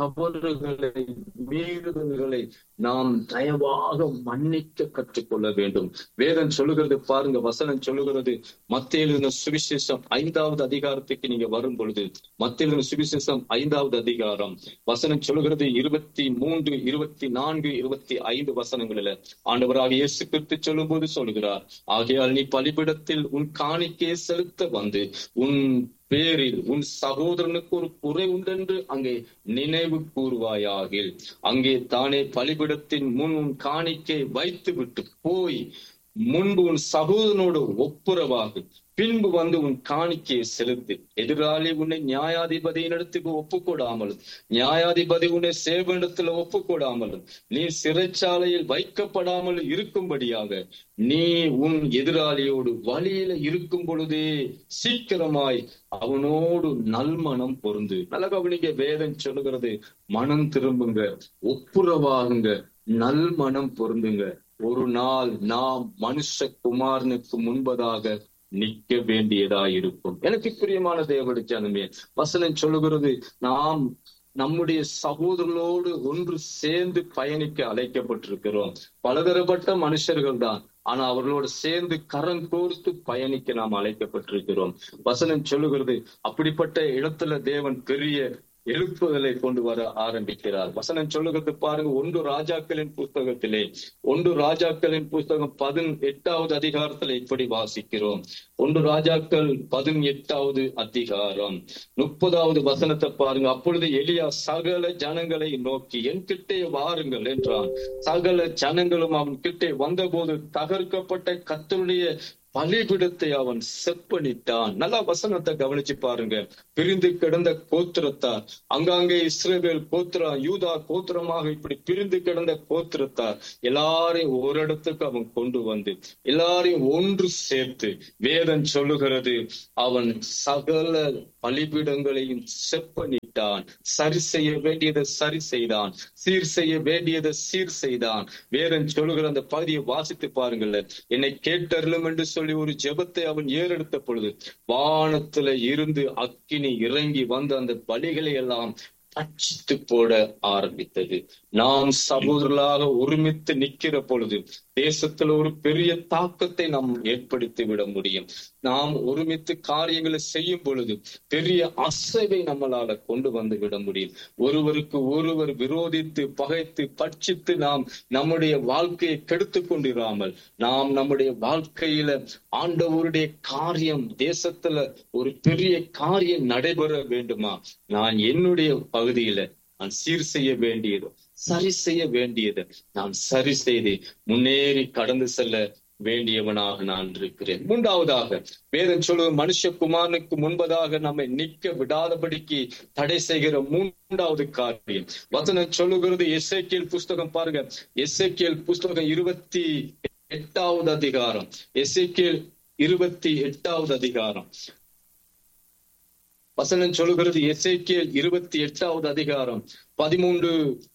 தவறுகளை மீறுதல்களை நாம் தயவாக மன்னிக்க கற்றுக்கொள்ள வேண்டும் வேதம் சொல்லுகிறது பாருங்க வசனம் சொல்லுகிறது மத்தியிலிருந்த சுவிசேஷம் ஐந்தாவது அதிகாரத்துக்கு நீங்க வரும் பொழுது மத்தியிலிருந்த சுவிசேஷம் ஐந்தாவது அதிகாரம் வசனம் சொல்லுகிறது இருபத்தி மூன்று இருபத்தி நான்கு இருபத்தி ஐந்து வசனங்களில ஆண்டவராக இயேசு கிறிஸ்து சொல்லும் போது சொல்லுகிறார் ஆகையால் நீ பலிபிடத்தில் உன் காணிக்கையை செலுத்த வந்து உன் பேரில் உன் சகோதரனுக்கு ஒரு குறை உண்டென்று அங்கே நினைவு கூறுவாயாகில் அங்கே தானே பலிபிடத்தின் முன் உன் காணிக்கை வைத்து விட்டு போய் முன்பு உன் சகோதரனோடு ஒப்புரவாகு பின்பு வந்து உன் காணிக்கையை செலுத்து எதிராளி உன்னை நியாயாதிபதியின் இடத்துக்கு ஒப்புக்கொடாமலும் நியாயாதிபதி உன்னை சேவனிடத்துல ஒப்புக்கொடாமலும் நீ சிறைச்சாலையில் வைக்கப்படாமல் இருக்கும்படியாக நீ உன் எதிராளியோடு வழியில இருக்கும் பொழுதே சீக்கிரமாய் அவனோடு நல்மனம் பொருந்து நல்ல கவனிக்க வேதம் சொல்லுகிறது மனம் திரும்புங்க ஒப்புரவாகுங்க நல்மனம் பொருந்துங்க ஒரு நாள் நாம் மனுஷ குமாரனுக்கு முன்பதாக நிற்க வேண்டியதா இருக்கும் எனக்கு பிரியமான தேவடி ஜனமே வசனம் சொல்லுகிறது நாம் நம்முடைய சகோதரர்களோடு ஒன்று சேர்ந்து பயணிக்க அழைக்கப்பட்டிருக்கிறோம் பலதரப்பட்ட மனுஷர்கள் தான் ஆனா அவர்களோடு சேர்ந்து கரம் கோர்த்து பயணிக்க நாம் அழைக்கப்பட்டிருக்கிறோம் வசனம் சொல்லுகிறது அப்படிப்பட்ட இடத்துல தேவன் பெரிய எழுப்புதலை கொண்டு வர ஆரம்பிக்கிறார் வசனம் சொல்லுகிறது பாருங்க ஒன்று ராஜாக்களின் புஸ்தகத்திலே ஒன்று ராஜாக்களின் புஸ்தகம் பதின் எட்டாவது அதிகாரத்துல இப்படி வாசிக்கிறோம் ஒன்று ராஜாக்கள் பதினெட்டாவது அதிகாரம் முப்பதாவது வசனத்தை பாருங்க அப்பொழுது எலியா சகல ஜனங்களை நோக்கி என் கிட்டே வாருங்கள் என்றான் சகல ஜனங்களும் அவன் கிட்டே வந்தபோது தகர்க்கப்பட்ட கத்தருடைய பலிபிடத்தை அவன் செப்பனிட்டான் நல்லா வசனத்தை கவனிச்சு பாருங்க பிரிந்து கிடந்த கோத்திரத்தார் அங்காங்கே இஸ்ரேவேல் கோத்திரா யூதா கோத்திரமாக இப்படி பிரிந்து கிடந்த கோத்திரத்தார் எல்லாரையும் ஒரு இடத்துக்கு அவன் கொண்டு வந்து எல்லாரையும் ஒன்று சேர்த்து வேதம் சொல்லுகிறது அவன் சகல பலிபீடங்களையும் செப்பனிட்டு விட்டான் சரி செய்ய வேண்டியதை சரி செய்தான் சீர் செய்ய வேண்டியதை சீர் செய்தான் வேறன் சொல்லுகிற அந்த பகுதியை வாசித்து பாருங்கள் என்னை கேட்டருளும் என்று சொல்லி ஒரு ஜெபத்தை அவன் ஏறெடுத்த பொழுது வானத்துல இருந்து அக்கினி இறங்கி வந்து அந்த பலிகளை எல்லாம் பட்சித்து போட ஆரம்பித்தது நாம் சகோதரர்களாக ஒருமித்து நிக்கிற பொழுது தேசத்துல ஒரு பெரிய தாக்கத்தை நாம் ஏற்படுத்தி விட முடியும் நாம் ஒருமித்து காரியங்களை செய்யும் பொழுது பெரிய அசைவை நம்மளால கொண்டு வந்து விட முடியும் ஒருவருக்கு ஒருவர் விரோதித்து பகைத்து பட்சித்து நாம் நம்முடைய வாழ்க்கையை கெடுத்து கொண்டிராமல் நாம் நம்முடைய வாழ்க்கையில ஆண்டவருடைய காரியம் தேசத்துல ஒரு பெரிய காரியம் நடைபெற வேண்டுமா நான் என்னுடைய பகுதியில நான் சீர் செய்ய வேண்டியது சரி செய்ய வேண்டியது நான் சரி செய்து முன்னேறி கடந்து செல்ல வேண்டியவனாக நான் இருக்கிறேன் மூன்றாவதாக வேதம் சொல்லுவது மனுஷகுமாரனுக்கு முன்பதாக நம்மை நிக்க விடாதபடிக்கு தடை செய்கிற மூன்றாவது காரியம் வசனம் சொல்லுகிறது எஸ்ஐக்கியல் புஸ்தகம் பாருங்க எஸ்ஐக்கியல் புஸ்தகம் இருபத்தி எட்டாவது அதிகாரம் எஸ்ஐக்கியல் இருபத்தி எட்டாவது அதிகாரம் வசனம் சொல்லுகிறது எஸ்ஐக்கியல் இருபத்தி எட்டாவது அதிகாரம் பதிமூன்று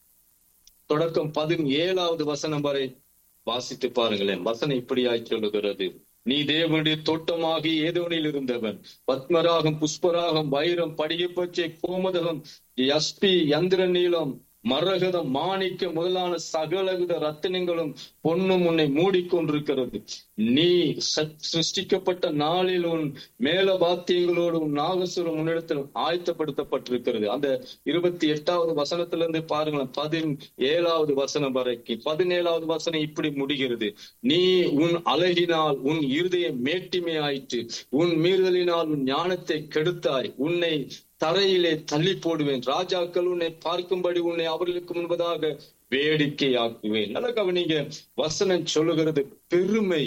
தொடக்கம் பதினேழாவது வசனம் வரை வாசித்து பாருங்களேன் வசனம் இப்படியாய் சொல்லுகிறது நீ தேவனுடைய தோட்டமாகி ஏதோனில் இருந்தவன் பத்மராகம் புஷ்பராகம் வைரம் படிகப்பச்சை கோமதகம் யஸ்பி யந்திர நீளம் மரகதம் மாணிக்க முதலான சகலவித ரத்தினங்களும் பொண்ணும் உன்னை மூடிக்கொண்டிருக்கிறது நீ சிருஷ்டிக்கப்பட்ட நாளில் உன் மேல வாத்தியங்களோடு உன் நாகசுரம் உன்னிடத்தில் ஆயத்தப்படுத்தப்பட்டிருக்கிறது அந்த இருபத்தி எட்டாவது வசனத்திலிருந்து பாருங்களேன் பதின் ஏழாவது வசனம் வரைக்கும் பதினேழாவது வசனம் இப்படி முடிகிறது நீ உன் அழகினால் உன் இருதயம் மேட்டிமை ஆயிற்று உன் மீறுதலினால் உன் ஞானத்தை கெடுத்தாய் உன்னை தரையிலே தள்ளி போடுவேன் ராஜாக்கள் உன்னை பார்க்கும்படி உன்னை அவர்களுக்கு முன்பதாக வேடிக்கையாக்குவேன் நல்ல கவனிங்க வசனம் சொல்லுகிறது பெருமை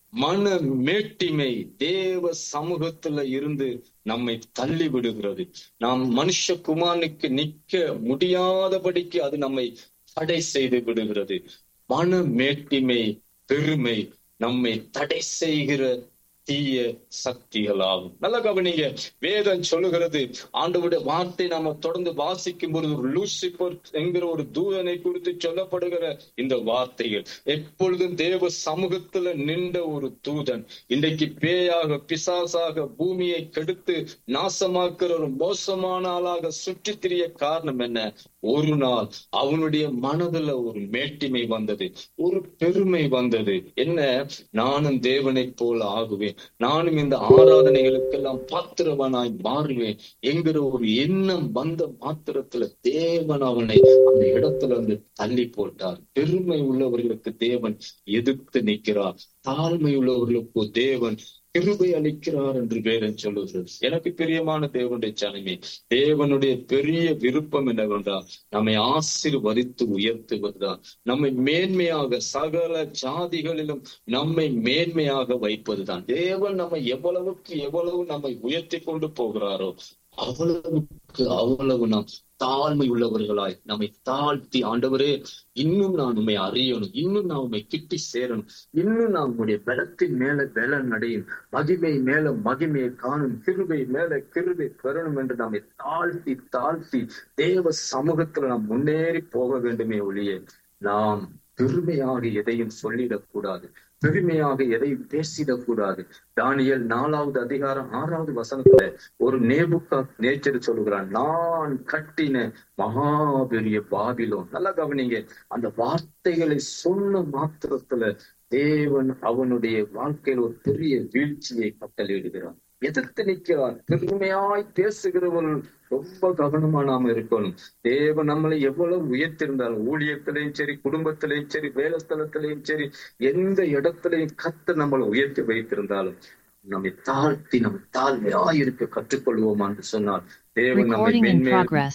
மன மேட்டிமை தேவ சமூகத்துல இருந்து நம்மை தள்ளி விடுகிறது நாம் மனுஷகுமாரனுக்கு நிக்க முடியாதபடிக்கு அது நம்மை தடை செய்து விடுகிறது மன மேட்டிமை பெருமை நம்மை தடை செய்கிற தீய சக்திகளாகும் நல்ல கவனிங்க வேதம் சொல்லுகிறது ஆண்டவுடைய வார்த்தை நாம தொடர்ந்து வாசிக்கும் பொழுது ஒரு லூசிபர் என்கிற ஒரு தூதனை குறித்து சொல்லப்படுகிற இந்த வார்த்தைகள் எப்பொழுதும் தேவ சமூகத்துல நின்ற ஒரு தூதன் இன்றைக்கு பேயாக பிசாசாக பூமியை கெடுத்து நாசமாக்குற ஒரு மோசமான ஆளாக சுற்றி திரிய காரணம் என்ன ஒரு நாள் அவனுடைய மனதுல ஒரு மேட்டிமை வந்தது ஒரு பெருமை வந்தது என்ன நானும் தேவனை போல ஆகுவேன் நானும் இந்த ஆராதனைகளுக்கெல்லாம் பாத்திரவனாய் மாறுவேன் என்கிற ஒரு எண்ணம் வந்த மாத்திரத்துல தேவன் அவனை அந்த இடத்துல வந்து தள்ளி போட்டார் பெருமை உள்ளவர்களுக்கு தேவன் எதிர்த்து நிற்கிறார் தாழ்மை உள்ளவர்களுக்கு தேவன் கிருபை அளிக்கிறார் என்று வேதம் சொல்லுகிறது எனக்கு பிரியமான தேவனுடைய சனமே தேவனுடைய பெரிய விருப்பம் என்னவென்றால் நம்மை ஆசீர்வதித்து உயர்த்துவதுதான் நம்மை மேன்மையாக சகல ஜாதிகளிலும் நம்மை மேன்மையாக வைப்பதுதான் தேவன் நம்மை எவ்வளவுக்கு எவ்வளவு நம்மை உயர்த்தி கொண்டு போகிறாரோ அவ்வளவுக்கு அவ்வளவு நாம் தாழ்மை உள்ளவர்களாய் நம்மை தாழ்த்தி ஆண்டவரே இன்னும் நான் உண்மை அறியணும் இன்னும் நான் உண்மை கிட்டி சேரணும் இன்னும் நான் உங்களுடைய பலத்தின் மேல பலன் அடையும் மகிமை மேல மகிமையை காணும் கிருபை மேல கிருபை பெறணும் என்று நம்மை தாழ்த்தி தாழ்த்தி தேவ சமூகத்துல நாம் முன்னேறி போக வேண்டுமே ஒழிய நாம் பெருமையாக எதையும் சொல்லிடக்கூடாது பெருமையாக எதையும் பேசிடக்கூடாது தானியல் நாலாவது அதிகாரம் ஆறாவது வசனத்துல ஒரு நேபுக்கா நேச்சர் சொல்லுகிறான் நான் கட்டின மகாபெரிய பாபிலோன் நல்லா கவனிங்க அந்த வார்த்தைகளை சொன்ன மாத்திரத்துல தேவன் அவனுடைய வாழ்க்கையில் ஒரு பெரிய வீழ்ச்சியை கட்டளையிடுகிறான் எதிர்த்து நிற்கிறார் பெருமையாய் பேசுகிறவர்கள் ரொம்ப கவனமா நாம இருக்கணும் தேவன் நம்மளை எவ்வளவு உயர்த்திருந்தாலும் ஊழியத்திலையும் சரி குடும்பத்திலையும் சரி வேலை ஸ்தலத்திலையும் சரி எந்த இடத்திலையும் கத்து நம்மளை உயர்த்தி வைத்திருந்தாலும் நம்மை தாழ்த்தி நம்ம தாழ்மையாய் இருக்க கற்றுக்கொள்வோம் என்று சொன்னால் தேவன் நம்மை Recording in மேன்மையாக progress.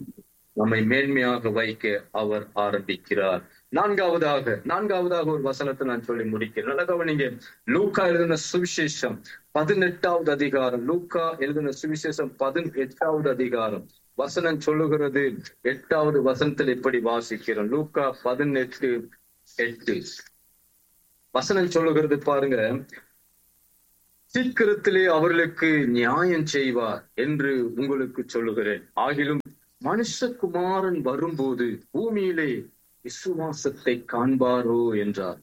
நம்மை மேன்மையாக வைக்க அவர் ஆரம்பிக்கிறார் நான்காவதாக நான்காவதாக ஒரு வசனத்தை நான் சொல்லி முடிக்கிறேன் நல்லா கவனிங்க லூக்கா எழுதின சுவிசேஷம் பதினெட்டாவது அதிகாரம் லூக்கா எழுதின சுவிசேஷம் பதினெட்டாவது அதிகாரம் வசனம் சொல்லுகிறது எட்டாவது வசனத்தில் எப்படி வாசிக்கிறோம் லூக்கா பதினெட்டு எட்டு வசனம் சொல்லுகிறது பாருங்க சீக்கிரத்திலே அவர்களுக்கு நியாயம் செய்வார் என்று உங்களுக்கு சொல்லுகிறேன் ஆகிலும் மனுஷகுமாரன் வரும்போது பூமியிலே விசுவாசத்தை காண்பாரோ என்றார்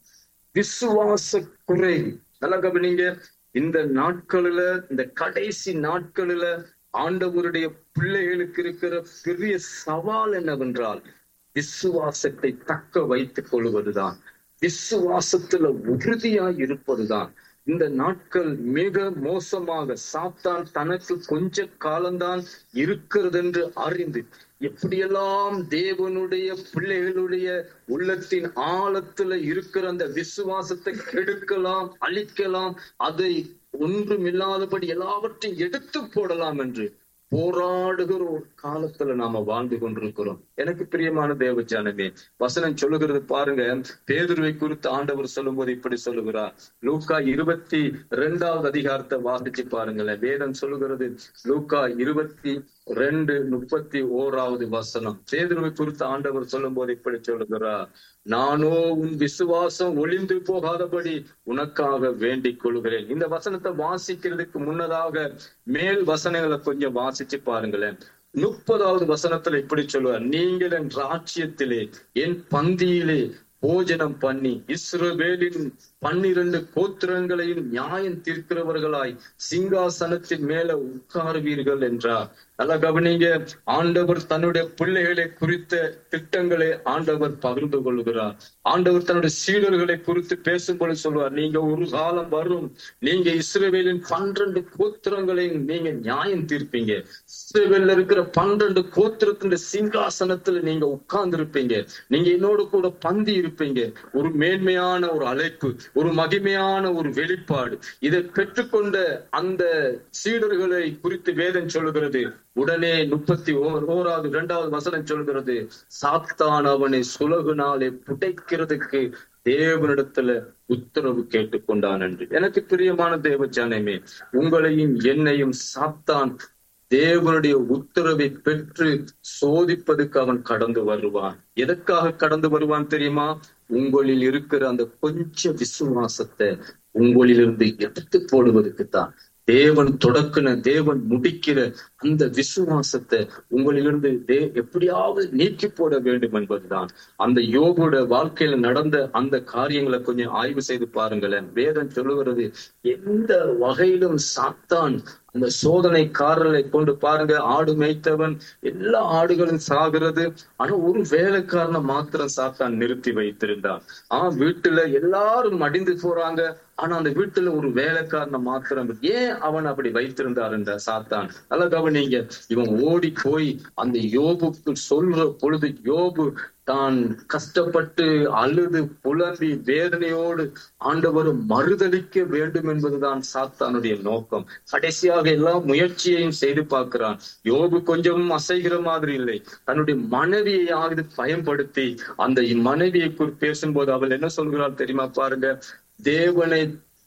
விசுவாச குறை நல்லா கவனிங்க இந்த நாட்களில இந்த கடைசி நாட்களில ஆண்டவருடைய பிள்ளைகளுக்கு இருக்கிற பெரிய சவால் என்னவென்றால் விசுவாசத்தை தக்க வைத்துக் கொள்வதுதான் விசுவாசத்துல உறுதியாய் இருப்பதுதான் இந்த நாட்கள் மிக மோசமாக சாத்தான் தனக்கு கொஞ்ச காலம்தான் இருக்கிறது என்று அறிந்து எப்படியெல்லாம் தேவனுடைய பிள்ளைகளுடைய உள்ளத்தின் ஆழத்துல இருக்கிற அந்த விசுவாசத்தை கெடுக்கலாம் அழிக்கலாம் அதை ஒன்றுமில்லாதபடி எல்லாவற்றையும் எடுத்து போடலாம் என்று போராடுகிற ஒரு காலத்துல நாம வாழ்ந்து கொண்டிருக்கிறோம் எனக்கு பிரியமான தேவ ஜனமே வசனம் சொல்லுகிறது பாருங்க பேதுருவை குறித்து ஆண்டவர் சொல்லும்போது இப்படி சொல்லுகிறார் லூக்கா இருபத்தி ரெண்டாவது அதிகாரத்தை வாசிச்சு பாருங்களேன் வேதம் சொல்லுகிறது லூக்கா இருபத்தி ரெண்டு முப்பத்தி ஓராவது வசனம் பேதுருவை குறித்து ஆண்டவர் சொல்லும் போது இப்படி சொல்லுகிறார் நானோ உன் விசுவாசம் ஒளிந்து போகாதபடி உனக்காக வேண்டிக் கொள்கிறேன் இந்த வசனத்தை வாசிக்கிறதுக்கு முன்னதாக மேல் வசனங்களை கொஞ்சம் வாசிச்சு பாருங்களேன் முப்பதாவது வசனத்துல இப்படி சொல்லுவார் நீங்கள் என் ராஜ்யத்திலே என் பந்தியிலே போஜனம் பண்ணி இஸ்ரவேலின் பன்னிரண்டு கோத்திரங்களையும் நியாயம் தீர்க்கிறவர்களாய் சிங்காசனத்தின் மேல உட்காருவீர்கள் என்றார் நல்லா கவனிங்க ஆண்டவர் தன்னுடைய பிள்ளைகளை குறித்த திட்டங்களை ஆண்டவர் பகிர்ந்து கொள்கிறார் ஆண்டவர் தன்னுடைய சீடர்களை குறித்து பேசும்போது சொல்வார் நீங்க ஒரு காலம் வரும் நீங்க இஸ்ரேவேலின் பன்னிரண்டு கோத்திரங்களையும் நீங்க நியாயம் தீர்ப்பீங்க இஸ்ரேவேல்ல இருக்கிற பன்னிரண்டு கோத்திரத்தின் சிங்காசனத்துல நீங்க உட்கார்ந்து இருப்பீங்க நீங்க என்னோட கூட பந்தி இருப்பீங்க ஒரு மேன்மையான ஒரு அழைப்பு ஒரு மகிமையான ஒரு வெளிப்பாடு இதை பெற்றுக்கொண்ட அந்த சீடர்களை குறித்து வேதம் சொல்லுகிறது உடனே முப்பத்தி ஓராவது இரண்டாவது வசனம் சொல்கிறது சாத்தான் அவனை சுலகுனாலே புடைக்கிறதுக்கு தேவனிடத்துல உத்தரவு கேட்டுக்கொண்டான் என்று எனக்கு பிரியமான தேவ ஜனமே உங்களையும் என்னையும் சாத்தான் தேவனுடைய உத்தரவை பெற்று சோதிப்பதுக்கு அவன் கடந்து வருவான் எதற்காக கடந்து வருவான் தெரியுமா உங்களில் இருக்கிற அந்த கொஞ்ச விசுவாசத்தை உங்களிலிருந்து எடுத்து போடுவதற்கு தான் தேவன் தொடக்கின தேவன் முடிக்கிற அந்த விசுவாசத்தை உங்களிலிருந்து தே எப்படியாவது நீக்கி போட வேண்டும் என்பதுதான் அந்த யோகோட வாழ்க்கையில நடந்த அந்த காரியங்களை கொஞ்சம் ஆய்வு செய்து பாருங்களேன் வேதம் சொல்லுகிறது எந்த வகையிலும் சாத்தான் அந்த சோதனைக்காரர்களை கொண்டு பாருங்க ஆடு மேய்த்தவன் எல்லா ஆடுகளும் சாகிறது ஆனா ஒரு வேலைக்காரனை மாத்திரம் சாத்தான் நிறுத்தி வைத்திருந்தான் ஆஹ் வீட்டுல எல்லாரும் மடிந்து போறாங்க ஆனா அந்த வீட்டுல ஒரு வேலைக்காரனை மாத்திரம் ஏன் அவன் அப்படி வைத்திருந்தார் என்ற சாத்தான் நல்ல கவனிங்க இவன் ஓடி போய் அந்த யோபுக்கு சொல்ற பொழுது யோபு தான் கஷ்டப்பட்டு அழுது புலம்பி வேதனையோடு ஆண்டவர் மறுதளிக்க வேண்டும் என்பதுதான் சாத்தானுடைய நோக்கம் கடைசியாக எல்லா முயற்சியையும் செய்து பார்க்கிறான் யோபு கொஞ்சமும் அசைகிற மாதிரி இல்லை தன்னுடைய மனைவியையாவது பயன்படுத்தி அந்த மனைவியை குறித்து பேசும்போது அவள் என்ன சொல்கிறாள் தெரியுமா பாருங்க தேவனை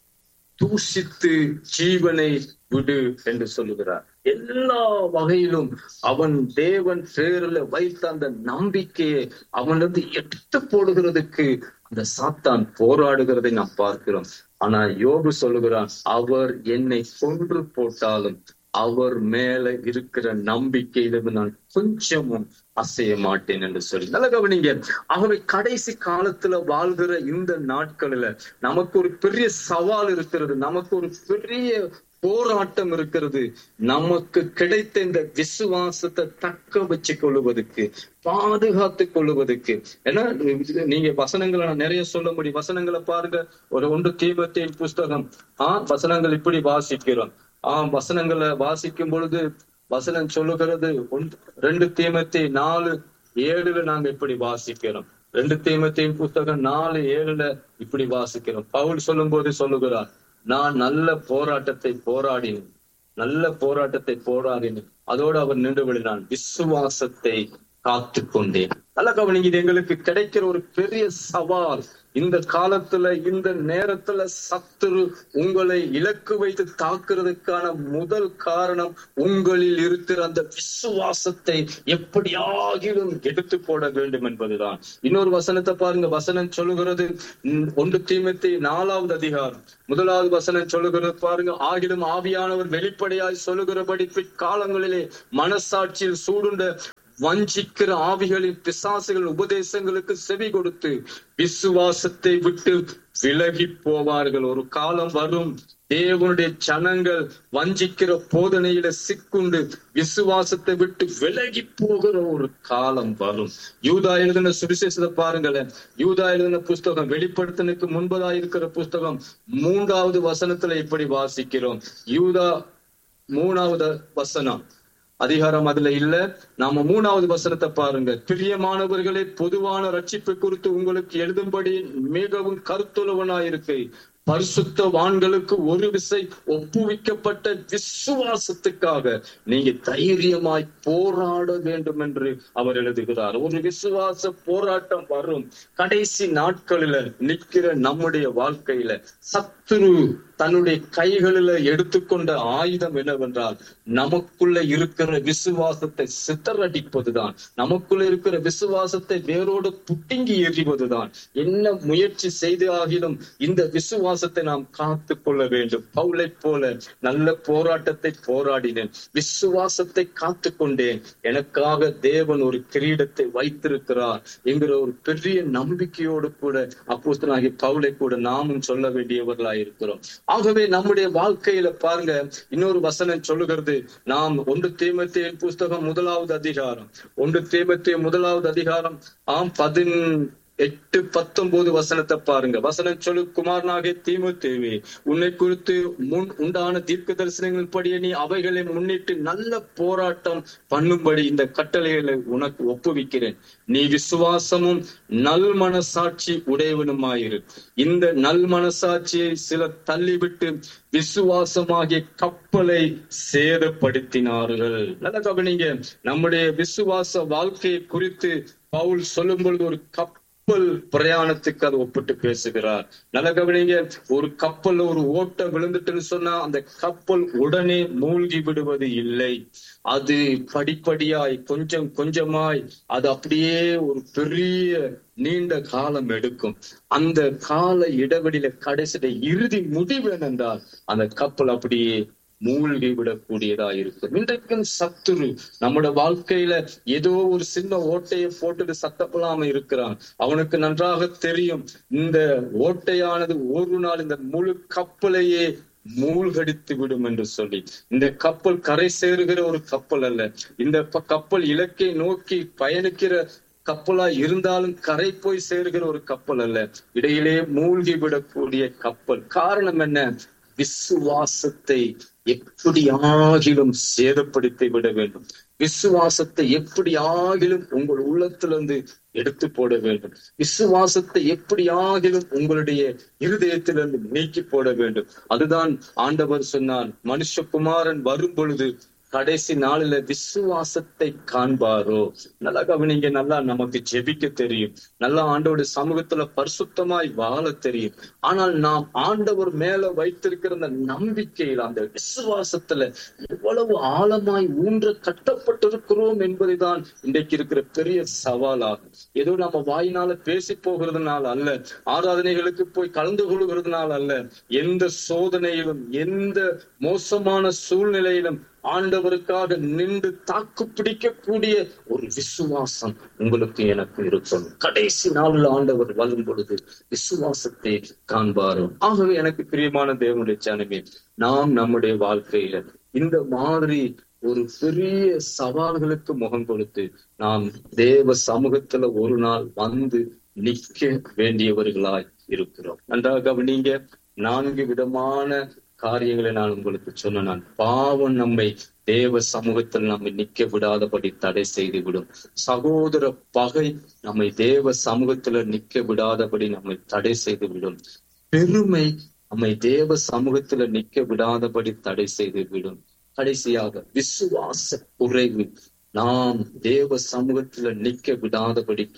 தூசித்து ஜீவனை விடு என்று சொல்லுகிறார் எல்லா வகையிலும் அவன் தேவன் பேரில் வைத்த அந்த நம்பிக்கையை அவனிருந்து எடுத்து போடுகிறதுக்கு அந்த சாத்தான் போராடுகிறதை நாம் பார்க்கிறோம் ஆனா யோபு சொல்லுகிறான் அவர் என்னை கொன்று போட்டாலும் அவர் மேல இருக்கிற நம்பிக்கையிலிருந்து நான் கொஞ்சமும் அசைய மாட்டேன் என்று சொல்லி நல்ல கவனிங்க ஆகவே கடைசி காலத்துல வாழ்கிற இந்த நாட்களில நமக்கு ஒரு பெரிய சவால் இருக்கிறது நமக்கு ஒரு பெரிய போராட்டம் இருக்கிறது நமக்கு கிடைத்த இந்த விசுவாசத்தை தக்க வச்சு கொள்வதற்கு பாதுகாத்து கொள்வதற்கு ஏன்னா நீங்க வசனங்களை நான் நிறைய சொல்ல முடியும் வசனங்களை பாருங்க ஒரு ஒன்று தீபத்தின் புஸ்தகம் ஆஹ் வசனங்கள் இப்படி வாசிக்கிறோம் ஆஹ் வசனங்களை வாசிக்கும் பொழுது வசனம் சொல்லுகிறது ஒன்று ரெண்டு தீமத்தி நாலு ஏழுல நாங்க இப்படி வாசிக்கிறோம் ரெண்டு தீமத்தின் புஸ்தகம் நாலு ஏழுல இப்படி வாசிக்கிறோம் பவுல் சொல்லும் போது சொல்லுகிறார் நான் நல்ல போராட்டத்தை போராடினேன் நல்ல போராட்டத்தை போராடினேன் அதோடு அவர் நின்று விழினான் விசுவாசத்தை காத்து கொண்டேன் நல்ல கவனிங்க இது எங்களுக்கு கிடைக்கிற ஒரு பெரிய சவால் இந்த காலத்துல இந்த நேரத்துல சத்துரு உங்களை இலக்கு வைத்து தாக்குறதுக்கான முதல் காரணம் உங்களில் இருக்கிற அந்த விசுவாசத்தை எப்படியாகிலும் எடுத்து போட வேண்டும் என்பதுதான் இன்னொரு வசனத்தை பாருங்க வசனம் சொல்லுகிறது உம், ஒன்று தீமத்தை நாலாவது அதிகாரம் முதலாவது வசனம் சொல்லுகிறது பாருங்க ஆகிலும் ஆவியானவர் வெளிப்படையாய் சொல்லுகிறபடி பிற்காலங்களிலே மனசாட்சியில் சூடுண்ட வஞ்சிக்கிற ஆவிகளின் பிசாசுகள் உபதேசங்களுக்கு செவி கொடுத்து விசுவாசத்தை விட்டு விலகி போவார்கள் ஒரு காலம் வரும் தேவனுடைய ஜனங்கள் வஞ்சிக்கிற போதனையில சிக்குண்டு விசுவாசத்தை விட்டு விலகி போகிற ஒரு காலம் வரும் யூதா எழுதின சுவிசேஷத்தை பாருங்களேன் யூதா எழுதின புஸ்தகம் வெளிப்படுத்தனுக்கு முன்பதா இருக்கிற புஸ்தகம் மூன்றாவது வசனத்துல இப்படி வாசிக்கிறோம் யூதா மூணாவது வசனம் அதிகாரம் அதுல இல்ல நாம மூணாவது வசனத்தை பாருங்க பிரியமானவர்களே பொதுவான ரட்சிப்பு குறித்து உங்களுக்கு எழுதும்படி மிகவும் கருத்துள்ளவனாயிருக்கு பரிசுத்த வான்களுக்கு ஒரு விசை ஒப்புவிக்கப்பட்ட விசுவாசத்துக்காக நீங்க தைரியமாய் போராட வேண்டும் என்று அவர் எழுதுகிறார் ஒரு விசுவாச போராட்டம் வரும் கடைசி நாட்களில நிக்கிற நம்முடைய வாழ்க்கையில சத்துரு தன்னுடைய கைகளில எடுத்துக்கொண்ட ஆயுதம் என்னவென்றால் நமக்குள்ள இருக்கிற விசுவாசத்தை சித்தரடிப்பதுதான் நமக்குள்ள இருக்கிற விசுவாசத்தை வேரோடு புட்டிங்கி எறிவதுதான் என்ன முயற்சி செய்து ஆகிலும் இந்த விசுவாசத்தை நாம் காத்து கொள்ள வேண்டும் பவுலை போல நல்ல போராட்டத்தை போராடினேன் விசுவாசத்தை காத்து கொண்டேன் எனக்காக தேவன் ஒரு கிரீடத்தை வைத்திருக்கிறார் என்கிற ஒரு பெரிய நம்பிக்கையோடு கூட அப்போஸ்தலனாகிய பவுலை கூட நாமும் சொல்ல வேண்டியவர்களாய் இருக்கிறோம் ஆகவே நம்முடைய வாழ்க்கையில பாருங்க இன்னொரு வசனம் சொல்லுகிறது நாம் ஒன்று தீமத்தேயின் புஸ்தகம் முதலாவது அதிகாரம் ஒன்று தீமத்தேயின் முதலாவது அதிகாரம் ஆம் பதின் எட்டு பத்தொன்பது வசனத்தை பாருங்க வசனம் சொல்லு குமாரனாகிய தீமுத்தேவி உன்னை குறித்து முன் உண்டான தீர்க்க தரிசனங்களின்படியே நீ அவைகளை முன்னிட்டு நல்ல போராட்டம் பண்ணும்படி இந்த கட்டளைகளை உனக்கு ஒப்புவிக்கிறேன் நீ விசுவாசமும் நல் மனசாட்சி உடையவனுமாயிரு இந்த நல் மனசாட்சியை சில தள்ளிவிட்டு விசுவாசமாகிய கப்பலை சேதப்படுத்தினார்கள் நல்ல கவனிங்க நம்முடைய விசுவாச வாழ்க்கையை குறித்து பவுல் சொல்லும் பொழுது ஒரு கப்பல் பிரயாணத்துக்கு அதை ஒப்பிட்டு பேசுகிறார் நல்ல கவனிங்க ஒரு கப்பல்ல ஒரு ஓட்ட விழுந்துட்டுன்னு சொன்னா அந்த கப்பல் உடனே மூழ்கி விடுவது இல்லை அது படிப்படியாய் கொஞ்சம் கொஞ்சமாய் அது அப்படியே ஒரு பெரிய நீண்ட காலம் எடுக்கும் அந்த கால இடைவெளியில கடைசியில இறுதி முடிவு என்னென்றால் அந்த கப்பல் அப்படியே மூழ்கி விடக்கூடியதா இருக்கும் இன்றைக்கும் சத்துரு நம்முடைய வாழ்க்கையில ஏதோ ஒரு சின்ன ஓட்டையை போட்டுட்டு சத்தப்படாம இருக்கிறான் அவனுக்கு நன்றாக தெரியும் இந்த ஓட்டையானது ஒரு நாள் இந்த முழு கப்பலையே மூழ்கடித்து விடும் என்று சொல்லி இந்த கப்பல் கரை சேருகிற ஒரு கப்பல் அல்ல இந்த ப- கப்பல் இலக்கை நோக்கி பயணிக்கிற கப்பலா இருந்தாலும் கரை போய் சேருகிற ஒரு கப்பல் அல்ல இடையிலே மூழ்கி விடக்கூடிய கப்பல் காரணம் என்ன விசுவாசத்தை எப்படி ஆகிலும் சேதப்படுத்தி விட வேண்டும் விசுவாசத்தை எப்படி ஆகிலும் உங்கள் உள்ளத்திலிருந்து எடுத்து போட வேண்டும் விசுவாசத்தை எப்படி ஆகிலும் உங்களுடைய இருதயத்திலிருந்து நீக்கி போட வேண்டும் அதுதான் ஆண்டவர் சொன்னார் மனுஷகுமாரன் வரும் பொழுது கடைசி நாளில விசுவாசத்தை காண்பாரோ நல்லா கவனிங்க நல்லா நமக்கு ஜெபிக்க தெரியும் நல்லா ஆண்டவருடைய சமூகத்துல பரிசுத்தமாய் வாழ தெரியும் ஆனால் நாம் ஆண்டவர் மேல வைத்திருக்கிற அந்த நம்பிக்கையில அந்த விசுவாசத்துல எவ்வளவு ஆழமாய் ஊன்ற கட்டப்பட்டிருக்கிறோம் என்பதை தான் இன்றைக்கு இருக்கிற பெரிய சவாலாகும் ஏதோ நம்ம வாயினால பேசி போகிறதுனால அல்ல ஆராதனைகளுக்கு போய் கலந்து கொள்கிறதுனால அல்ல எந்த சோதனையிலும் எந்த மோசமான சூழ்நிலையிலும் ஆண்டவருக்காக நின்று தாக்கு பிடிக்கக்கூடிய ஒரு விசுவாசம் உங்களுக்கு எனக்கு இருக்கணும் கடைசி நாளில் ஆண்டவர் வரும் பொழுது விசுவாசத்தை காண்பாரோ ஆகவே எனக்கு பிரியமான தேவனுடைய ஜனமே நாம் நம்முடைய வாழ்க்கையில இந்த மாதிரி ஒரு பெரிய சவால்களுக்கு முகம் கொடுத்து நாம் தேவ சமூகத்துல ஒரு நாள் வந்து நிக்க வேண்டியவர்களாய் இருக்கிறோம் நன்றாக கவனிங்க நான்கு விதமான காரியங்களை நான் உங்களுக்கு சொன்ன நான் பாவம் நம்மை தேவ சமூகத்தில் நம்மை நிக்க விடாதபடி தடை செய்து விடும் சகோதர பகை நம்மை தேவ சமூகத்துல நிக்க விடாதபடி நம்மை தடை செய்து விடும் பெருமை நம்மை தேவ சமூகத்துல நிக்க விடாதபடி தடை செய்து விடும் கடைசியாக விசுவாச குறைவு நாம் தேவ சமூகத்துல நிக்க விடாதபடிக்கு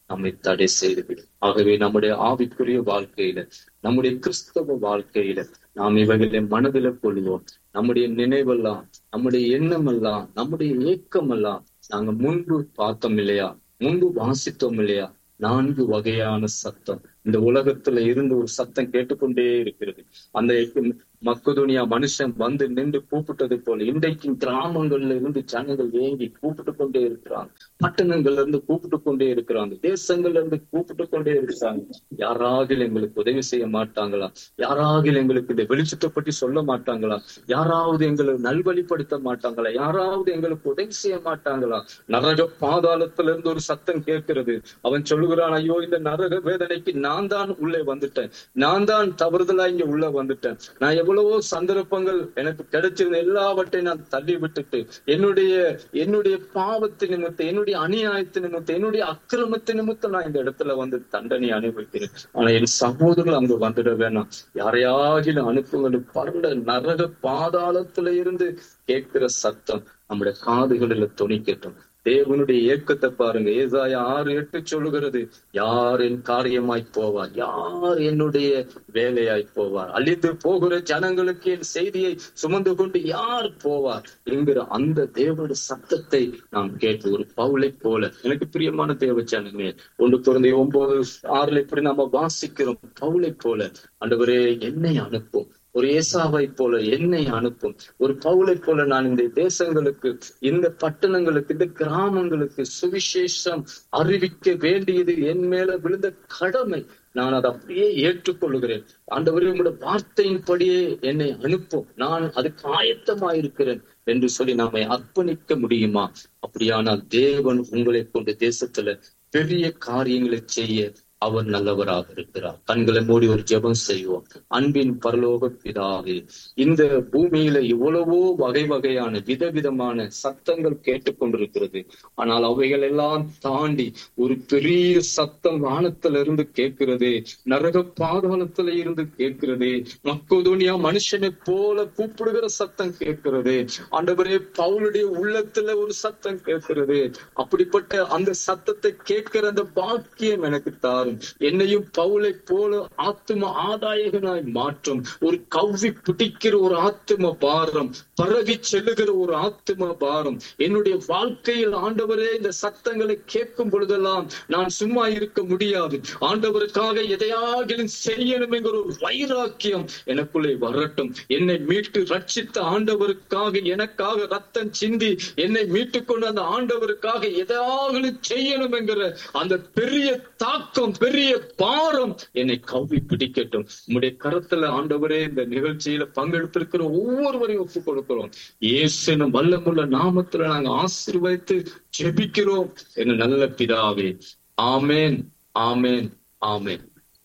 நம்மை தடை செய்துவிடும் ஆகவே நம்முடைய ஆவிக்குரிய வாழ்க்கையில நம்முடைய கிறிஸ்தவ வாழ்க்கையில நாம் இவைகளை மனதில கொள்வோம் நம்முடைய நினைவெல்லாம் நம்முடைய எண்ணம் எல்லாம் நம்முடைய ஏக்கம் எல்லாம் நாங்க முன்பு பார்த்தோம் இல்லையா முன்பு வாசித்தோம் இல்லையா நான்கு வகையான சத்தம் இந்த உலகத்துல இருந்து ஒரு சத்தம் கேட்டுக்கொண்டே இருக்கிறது அந்த மக்கதுனியா மனுஷன் வந்து நின்று கூப்பிட்டது போல இன்றைக்கும் கிராமங்கள்ல இருந்து ஜனங்கள் ஏங்கி கூப்பிட்டு கொண்டே இருக்கிறாங்க பட்டணங்கள்ல இருந்து கூப்பிட்டு கொண்டே இருக்கிறாங்க தேசங்கள்ல இருந்து கூப்பிட்டு கொண்டே இருக்கிறாங்க யாராவது எங்களுக்கு உதவி செய்ய மாட்டாங்களா யாராவது எங்களுக்கு இந்த வெளிச்சத்தை பற்றி சொல்ல மாட்டாங்களா யாராவது எங்களை நல்வழிப்படுத்த மாட்டாங்களா யாராவது எங்களுக்கு உதவி செய்ய மாட்டாங்களா நரக பாதாளத்துல இருந்து ஒரு சத்தம் கேட்கிறது அவன் சொல்லுகிறான் ஐயோ இந்த நரக வேதனைக்கு நான் தான் உள்ளே வந்துட்டேன் நான் தான் தவறுதலா இங்க உள்ள வந்துட்டேன் நான் எவ்வளவோ சந்தர்ப்பங்கள் எனக்கு கிடைச்சிருந்த எல்லாவற்றையும் நான் தள்ளி விட்டுட்டு என்னுடைய என்னுடைய பாவத்து நிமித்தம் என்னுடைய அநியாயத்து நிமித்தம் என்னுடைய அக்கிரமத்து நிமித்தம் நான் இந்த இடத்துல வந்து தண்டனை அனுபவிக்கிறேன் ஆனா என் சகோதரர்கள் அங்க வந்துட வேணாம் யாரையாகிலும் அனுப்புங்கள் பரண்ட நரக பாதாளத்துல இருந்து கேட்கிற சத்தம் நம்முடைய காதுகளில் துணிக்கட்டும் தேவனுடைய ஏக்கத்தை பாருங்க ஏசாய ஆறு எட்டு சொல்லுகிறது யார் என் காரியமாய் போவார் யார் என்னுடைய வேலையாய் போவார் அழிந்து போகிற ஜனங்களுக்கு என் செய்தியை சுமந்து கொண்டு யார் போவார் என்கிற அந்த தேவனுடைய சத்தத்தை நாம் கேட்டு ஒரு பவுலை போல எனக்கு பிரியமான தேவ ஜனமே ஒன்று குழந்தை ஒன்பது ஆறுல இப்படி நம்ம வாசிக்கிறோம் பவுலை போல ஆண்டவரே என்னை அனுப்பும் ஒரு ஏசாவை போல என்னை அனுப்பும் ஒரு பவுலை போல நான் இந்த தேசங்களுக்கு இந்த பட்டணங்களுக்கு இந்த கிராமங்களுக்கு சுவிசேஷம் அறிவிக்க வேண்டியது என் மேல விழுந்த கடமை நான் அதை அப்படியே ஏற்றுக்கொள்கிறேன் ஆண்டவரே உங்களோட வார்த்தையின்படியே என்னை அனுப்பும் நான் அதுக்கு ஆயத்தமாயிருக்கிறேன் என்று சொல்லி நாம அர்ப்பணிக்க முடியுமா அப்படியானால் தேவன் உங்களை கொண்டு தேசத்துல பெரிய காரியங்களை செய்ய அவர் நல்லவராக இருக்கிறார் கண்களை மூடி ஒரு ஜெபம் செய்வோம் அன்பின் பரலோக பிதாவே இந்த பூமியில எவ்வளவோ வகை வகையான விதவிதமான சத்தங்கள் கேட்டுக்கொண்டிருக்கிறது ஆனால் அவைகள் எல்லாம் தாண்டி ஒரு பெரிய சத்தம் வானத்துல இருந்து கேட்கிறது நரக பாதாளத்துல இருந்து கேட்கிறது மக்கோதோனியா மனுஷனை போல கூப்பிடுகிற சத்தம் கேட்கிறது ஆண்டவரே பவுலுடைய உள்ளத்துல ஒரு சத்தம் கேட்கிறது அப்படிப்பட்ட அந்த சத்தத்தை கேட்கிற அந்த பாக்கியம் எனக்கு தாரும் என்னையும் பவுலை போல ஆத்தும ஆதாயகனாய் மாற்றும் ஒரு கவ்வி பிடிக்கிற ஒரு ஆத்தும பாரம் பரவி செல்லுகிற ஒரு ஆத்தும பாரம் என்னுடைய வாழ்க்கையில் ஆண்டவரே இந்த சத்தங்களை கேட்கும் பொழுதெல்லாம் நான் சும்மா இருக்க முடியாது ஆண்டவருக்காக எதையாகிலும் செய்யணும் என்கிற ஒரு வைராக்கியம் எனக்குள்ளே வரட்டும் என்னை மீட்டு ரட்சித்த ஆண்டவருக்காக எனக்காக ரத்தம் சிந்தி என்னை மீட்டுக் கொண்டு அந்த ஆண்டவருக்காக எதையாகிலும் செய்யணும் என்கிற அந்த பெரிய தாக்கம் பெரிய பாரம் என்னை கவ்வி பிடிக்கட்டும் உம்முடைய கரத்துல ஆண்டவரே இந்த நிகழ்ச்சியில பங்கெடுத்திருக்கிற ஒவ்வொருவரையும் ஒப்புக் கொடுக்கிறோம் இயேசுனும் வல்லமுள்ள நாமத்துல நாங்க ஆசீர்வதித்து ஜெபிக்கிறோம் என்ன நல்ல பிதாவே ஆமேன் ஆமேன் ஆமேன்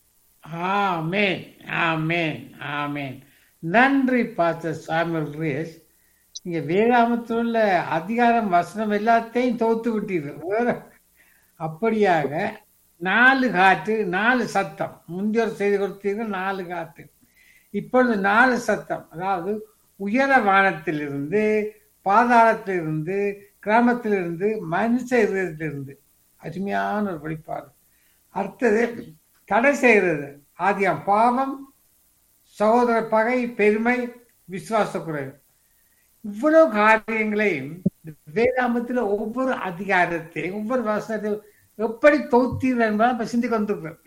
ஆமேன் ஆமேன் ஆமேன் நன்றி பார்த்த சாமுel ரேஸ் இங்க வேதாமத்தில் உள்ள அதிகாரம் வசனம் எல்லாத்தையும் தோத்து விட்டீர்கள் வேற அப்படியாக நாலு காற்று நாலு சத்தம் முந்தியோர் செய்து கொடுத்தீர்கள் நாலு காற்று இப்பொழுது நாலு சத்தம் அதாவது உயர வானத்திலிருந்து பாதாளத்திலிருந்து கிராமத்திலிருந்து மனுஷ இருதயத்திலிருந்து அருமையான ஒரு வெளிப்பாடு அடுத்தது தடை செய்கிறது ஆதியம் பாவம் சகோதர பகை பெருமை விசுவாச குறைவு இவ்வளவு காரியங்களையும் வேதாமத்தில் ஒவ்வொரு அதிகாரத்தையும் ஒவ்வொரு வசனத்தையும் எப்படி தொகுத்தீர்கள் என்பதை நம்ம சிந்திக்க வந்திருக்கிறோம்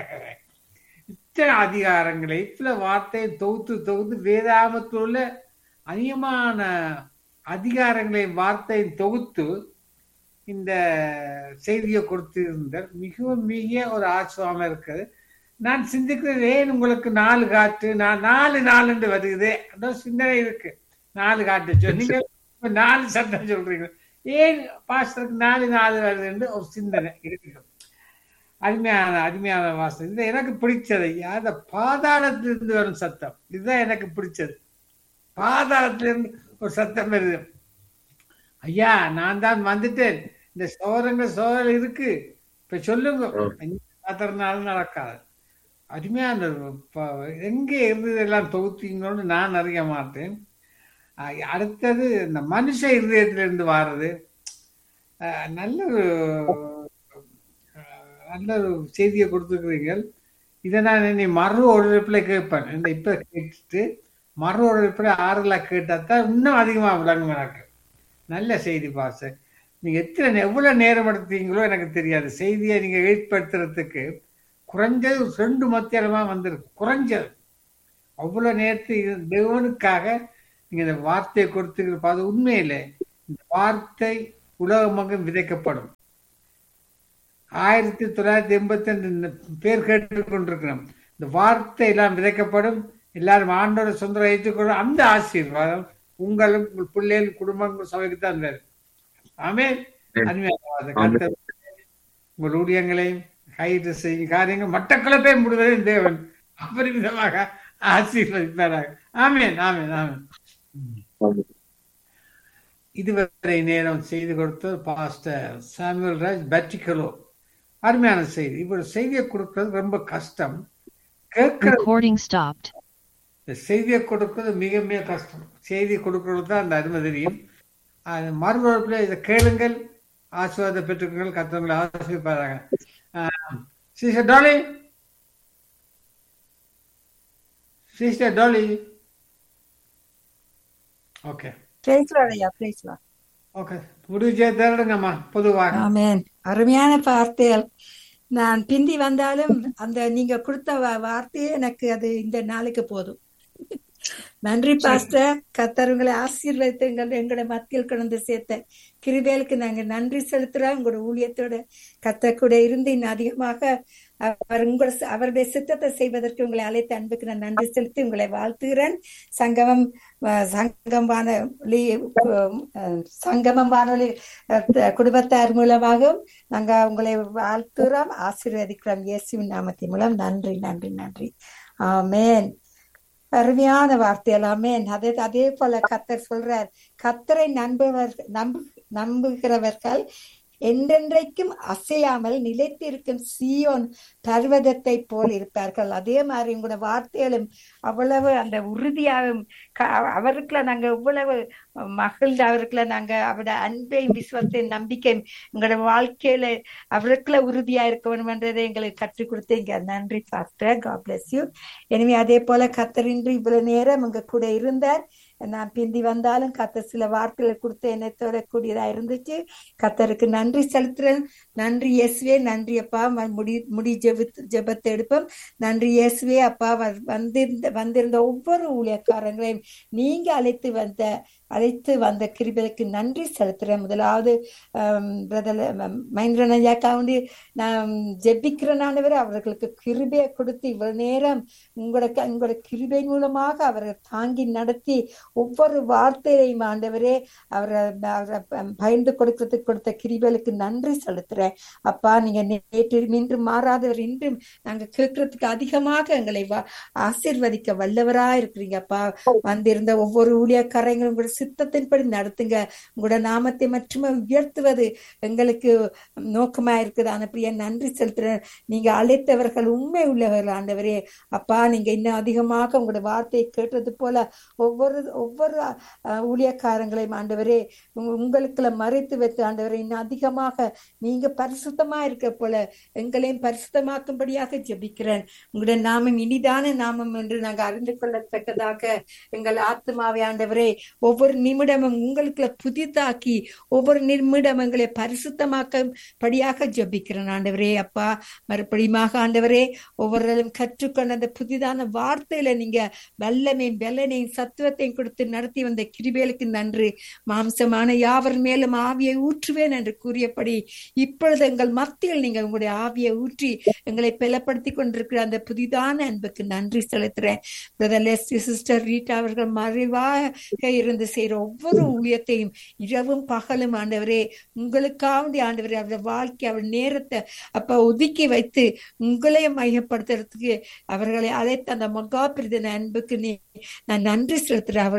இத்தனை அதிகாரங்களை இத்தனை வார்த்தையை தொகுத்து தொகுத்து வேதாமத்தில் உள்ள அதிகமான அதிகாரங்களையும் வார்த்தையும் தொகுத்து இந்த செய்தியை கொடுத்திருந்தார் மிகவும் மிக ஒரு ஆச்சரியமா இருக்குது நான் சிந்திக்கிறது ஏன் உங்களுக்கு நாலு காற்று நான் நாலு நாலு என்று வருது அந்த சிந்தனை இருக்கு நாலு காற்று சொன்னீங்க இப்ப நாலு சட்டம் சொல்றீங்க ஏன் பாஸ்டருக்கு நாலு நாலு வருதுன்னு ஒரு சிந்தனை இருக்கு அருமையான அருமையான வாசம் இது எனக்கு பிடிச்சது அந்த பாதாளத்திலிருந்து வரும் சத்தம் இதுதான் எனக்கு பிடிச்சது பாதாளத்திலிருந்து ஒரு சத்தம் வருது ஐயா நான் தான் வந்துட்டேன் இந்த சோரங்க சோழல் இருக்கு இப்ப சொல்லுங்க காத்திருந்தாலும் நடக்காது அருமையான எங்க இருந்தது எல்லாம் தொகுத்தீங்கன்னு நான் அறிய மாட்டேன் அடுத்தது இந்த மனுஷ இருதயத்திலிருந்து வாரது நல்ல ஒரு நல்ல ஒரு செய்தியை கொடுத்துருக்கிறீங்க இதை நான் இனி மறு ஒழிப்பில் கேட்பேன் இந்த இப்போ கேட்டுட்டு மறு ஒழிப்பில் ஆறுதலாக கேட்டால் தான் இன்னும் அதிகமாக விளங்கும் எனக்கு நல்ல செய்தி பாச நீங்கள் எத்தனை எவ்வளோ நேரம் எடுத்தீங்களோ எனக்கு தெரியாது செய்தியை நீங்கள் ஏற்படுத்துறதுக்கு குறைஞ்சது ரெண்டு மத்தியாலமாக வந்திருக்கு குறைஞ்சது அவ்வளோ நேரத்து தேவனுக்காக நீங்கள் இந்த வார்த்தையை கொடுத்துருக்க அது உண்மையிலே இந்த வார்த்தை உலகமங்கும் விதைக்கப்படும் ஆயிரத்தி தொள்ளாயிரத்தி எண்பத்தி ரெண்டு பேர் கேட்டுக்கொண்டிருக்கிறோம் இந்த வார்த்தை எல்லாம் விதைக்கப்படும் எல்லாரும் ஆண்டோட சொந்த ஏற்றுக்கொள்ளும் அந்த ஆசீர்வாதம் உங்களும் உங்கள் பிள்ளைகள் குடும்பங்கள் சபைக்கு தான் வேறு ஆமே அருமையான உங்கள் ஊழியங்களையும் கைது செய்யும் காரியங்கள் மட்டக்களப்பே முடிவதே தேவன் அபரிமிதமாக ஆசீர்வதிப்பாராக ஆமேன் ஆமேன் ஆமேன் இதுவரை நேரம் செய்து கொடுத்தது பாஸ்டர் சாமுவல் ராஜ் பட்டிகலோ அருமையான செய்தி இப்படி செய்தியை கொடுக்கறது ரொம்ப கஷ்டம் கேட்கறது Recording stopped. இந்த செய்தியை கொடுக்கறது மிக மிக கஷ்டம் செய்தி கொடுக்கறது தான் அந்த அருமை தெரியும் அது மறுபடியும் இதை கேளுங்கள் ஆசீர்வாதத்தை பெற்றுக்கொள்ளுங்கள் கத்தவங்களை ஆசீர்வாதாங்க sister Dolly sister Dolly okay praise Lord ஐயா பிரைஸ்லாட் ஓகே முடிவு தரடுங்கம்மா பொதுவாக ஆமென் அருமையான வார்த்தைகள் நான் பிந்தி வந்தாலும் அந்த நீங்க கொடுத்த வா- வார்த்தையே எனக்கு அது இந்த நாளைக்கு போதும் நன்றி பாஸ்டர் கத்தர் உங்களை ஆசீர்வதித்துங்கள் எங்களோட மத்தியில் கடந்து சேர்த்த கிருபேலுக்கு நாங்க நன்றி செலுத்துறோம் உங்களோட ஊழியத்தோட கத்தர் கூட இருந்து இன்னும் அதிகமாக அவர் உங்களோட அவருடைய சித்தத்தை செய்வதற்கு உங்களை அழைத்த அன்புக்கு நான் நன்றி செலுத்தி உங்களை வாழ்த்துகிறேன் சங்கமம் அஹ், சங்கம் வானொலி அஹ், சங்கமம் வானொலி அஹ், குடும்பத்தார் மூலமாகவும் நாங்க உங்களை வாழ்த்துகிறோம் ஆசீர்வதிக்கிறோம் இயேசுவின் நாமத்தின் மூலம் நன்றி நன்றி நன்றி ஆமென் அருமையான வார்த்தைகள் ஆமென் அதே அதே போல கத்தர் சொல்றார் கத்தரை நம்புவர் நம்பு நம்புகிறவர்கள் என்றென்றைக்கும் அசையாமல் நிலைத்திருக்கும் சியோன் பர்வதத்தை போல் இருப்பார்கள் அதே மாதிரி உங்களோட வார்த்தைகளும் அவ்வளவு அந்த உறுதியாகவும் க- அவருக்குள்ள நாங்க எவ்வளவு மகிழ்ந்து அவருக்குள்ள நாங்க அவரோட அன்பையும் விசுவத்தையும் நம்பிக்கையும் எங்களோட வாழ்க்கையில அவருக்குள்ள உறுதியா இருக்க வேண்டும் என்றதை எங்களுக்கு கற்றுக் கொடுத்தீங்க நன்றி பாஸ்டர் காட் பிளஸ் யூ எனவே அதே போல கத்தரின்றி இவ்வளவு நேரம் உங்க கூட இருந்தார் நான் பிந்தி வந்தாலும் கத்தர் சில வார்த்தைகளை கொடுத்து என்னத்தோட கூடியதா இருந்துச்சு கத்தருக்கு நன்றி செலுத்துறேன் நன்றி இயேசுவே நன்றி அப்பா ம- முடி முடி ஜெபத்து ஜெபத்தை எடுப்போம் நன்றி இயேசுவே அப்பா வ- வந்திருந்த வந்திருந்த ஒவ்வொரு ஊழியக்காரங்களையும் நீங்க அழைத்து வந்த அழைத்து வந்த கிருபைக்கு நன்றி செலுத்துறேன் முதலாவது பிரதர் மகேந்திரன் ஐயாக்காண்டி நான் ஜெபிக்கிறேன் ஆண்டவரே அவர்களுக்கு கிருபையை கொடுத்து இவ்வளவு நேரம் உங்களோட உங்களோட கிருபை மூலமாக அவரை தாங்கி நடத்தி ஒவ்வொரு வார்த்தையையும் ஆண்டவரே அவரை அவரை பயந்து கொடுக்கறதுக்கு கொடுத்த கிருபைகளுக்கு நன்றி செலுத்துறேன் அப்பா நீங்க நேற்று இன்று மாறாதவர் இன்றும் நாங்க கேட்கறதுக்கு அதிகமாக எங்களை வா- ஆசீர்வதிக்க வல்லவரா இருக்கிறீங்க அப்பா வந்திருந்த ஒவ்வொரு ஊழியக்காரங்களும் உங்களோட சித்தத்தின்படி நடத்துங்க உங்களோட நாமத்தை மட்டுமே உயர்த்துவது எங்களுக்கு நோக்கமா இருக்குது அப்படியே நன்றி செலுத்துறேன் நீங்க அழைத்தவர்கள் உண்மை உள்ளவர்கள் ஆண்டவரே அப்பா நீங்க இன்னும் அதிகமாக உங்களோட வார்த்தையை கேட்டது போல ஒவ்வொரு ஒவ்வொரு அஹ், ஊழியக்காரங்களையும் ஆண்டவரே உங்க- உங்களுக்குள்ள மறைத்து வைத்து ஆண்டவரே இன்னும் அதிகமாக நீங்க பரிசுத்தமா இருக்க போல எங்களையும் பரிசுத்தமாக்கும்படியாக ஜெபிக்கிறேன் உங்களுடைய நாமம் இனிதான நாமம் என்று நாங்க அறிந்து கொள்ளத்தக்கதாக எங்கள் ஆத்மாவை ஆண்டவரே ஒவ்வொரு நிமிடமும் உங்களுக்குள்ள புதிதாக்கி ஒவ்வொரு நிமிடம் எங்களை பரிசுத்தமாக்கும்படியாக ஜெபிக்கிறேன் ஆண்டவரே அப்பா மறுபடியுமாக ஆண்டவரே ஒவ்வொருவரும் கற்றுக்கொண்ட அந்த புதிதான வார்த்தையில நீங்க வல்லமையும் வெள்ளனையும் சத்துவத்தையும் கொடுத்து நடத்தி வந்த கிருபேலுக்கு நன்றி மாம்சமான யாவர் மேலும் ஆவியை ஊற்றுவேன் என்று கூறியபடி இப்பொழுது எங்கள் மத்தியில் நீங்க உங்களுடைய ஆவியை ஊற்றி எங்களை பலப்படுத்தி கொண்டிருக்கிற அந்த புதிதான அன்புக்கு நன்றி செலுத்துறேன் பிரதர் லெஸ்லி சிஸ்டர் ரீட்டா அவர்கள் மறைவாக இருந்து செய்யற ஒவ்வொரு ஊழியத்தையும் இரவும் பகலும் ஆண்டவரே உங்களுக்காண்டி ஆண்டவரே அவருடைய வாழ்க்கை அவர் நேரத்தை அப்ப ஒதுக்கி வைத்து உங்களையும் மையப்படுத்துறதுக்கு அவர்களை அழைத்த அந்த மகா பிரதன அன்புக்கு நீ நான் நன்றி செலுத்துறேன் அவர்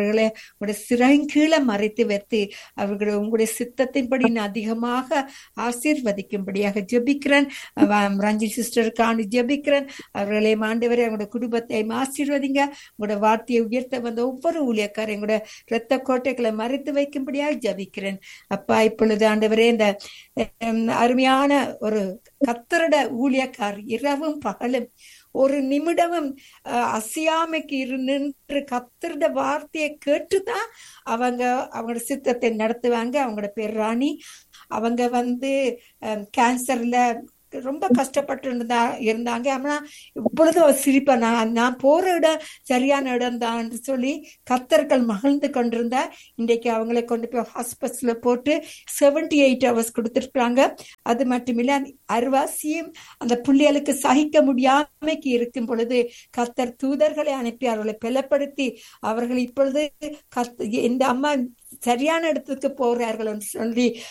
அவர்களை உங்களுடைய சிறங்கீழ மறைத்து வைத்து அவர்களை உங்களுடைய சித்தத்தின்படி இன்னும் அதிகமாக ஆசீர்வதிக்கும்படியாக ஜெபிக்கிறேன் அவ- ரஞ்சி சிஸ்டருக்கான ஜெபிக்கிறேன் அவர்களை ஆண்டவரை அவங்களுடைய குடும்பத்தை ஆசீர்வதிங்க உங்களோட வார்த்தையை உயர்த்த வந்த ஒவ்வொரு ஊழியக்காரர் எங்களோட இரத்த கோட்டைகளை மறைத்து வைக்கும்படியாக ஜபிக்கிறேன் அப்பா இப்பொழுது ஆண்டவரே இந்த ஹம், அருமையான ஒரு கத்தரட ஊழியக்கார் இரவும் பகலும் ஒரு நிமிடமும் அஹ், அசையாமைக்கு இரு நின்று கத்தருட வார்த்தையை கேட்டுதான் அவங்க அவங்களோட சித்தத்தை நடத்துவாங்க அவங்களோட பேர் ராணி அவங்க வந்து கேன்சர்ல ரொம்ப கஷ்டப்பட்டு இருந்தா இருந்தாங்க ஆனா இப்பொழுது அவர் சிரிப்பா நான் நான் போற இடம் சரியான இடம் தான் சொல்லி கத்தர்கள் மகிழ்ந்து கொண்டிருந்தா இன்றைக்கு அவங்களை கொண்டு போய் ஹாஸ்பிட்டல்ல போட்டு செவன்டி எயிட் ஹவர்ஸ் கொடுத்துருக்காங்க அது மட்டும் இல்ல அருவாசியும் அந்த புள்ளிகளுக்கு சகிக்க முடியாமைக்கு இருக்கும் பொழுது கத்தர் தூதர்களை அனுப்பி அவர்களை பலப்படுத்தி அவர்கள் இப்பொழுது கத் இந்த அம்மா சரியான இடத்துக்கு போகிறார்கள் என்று சொல்லி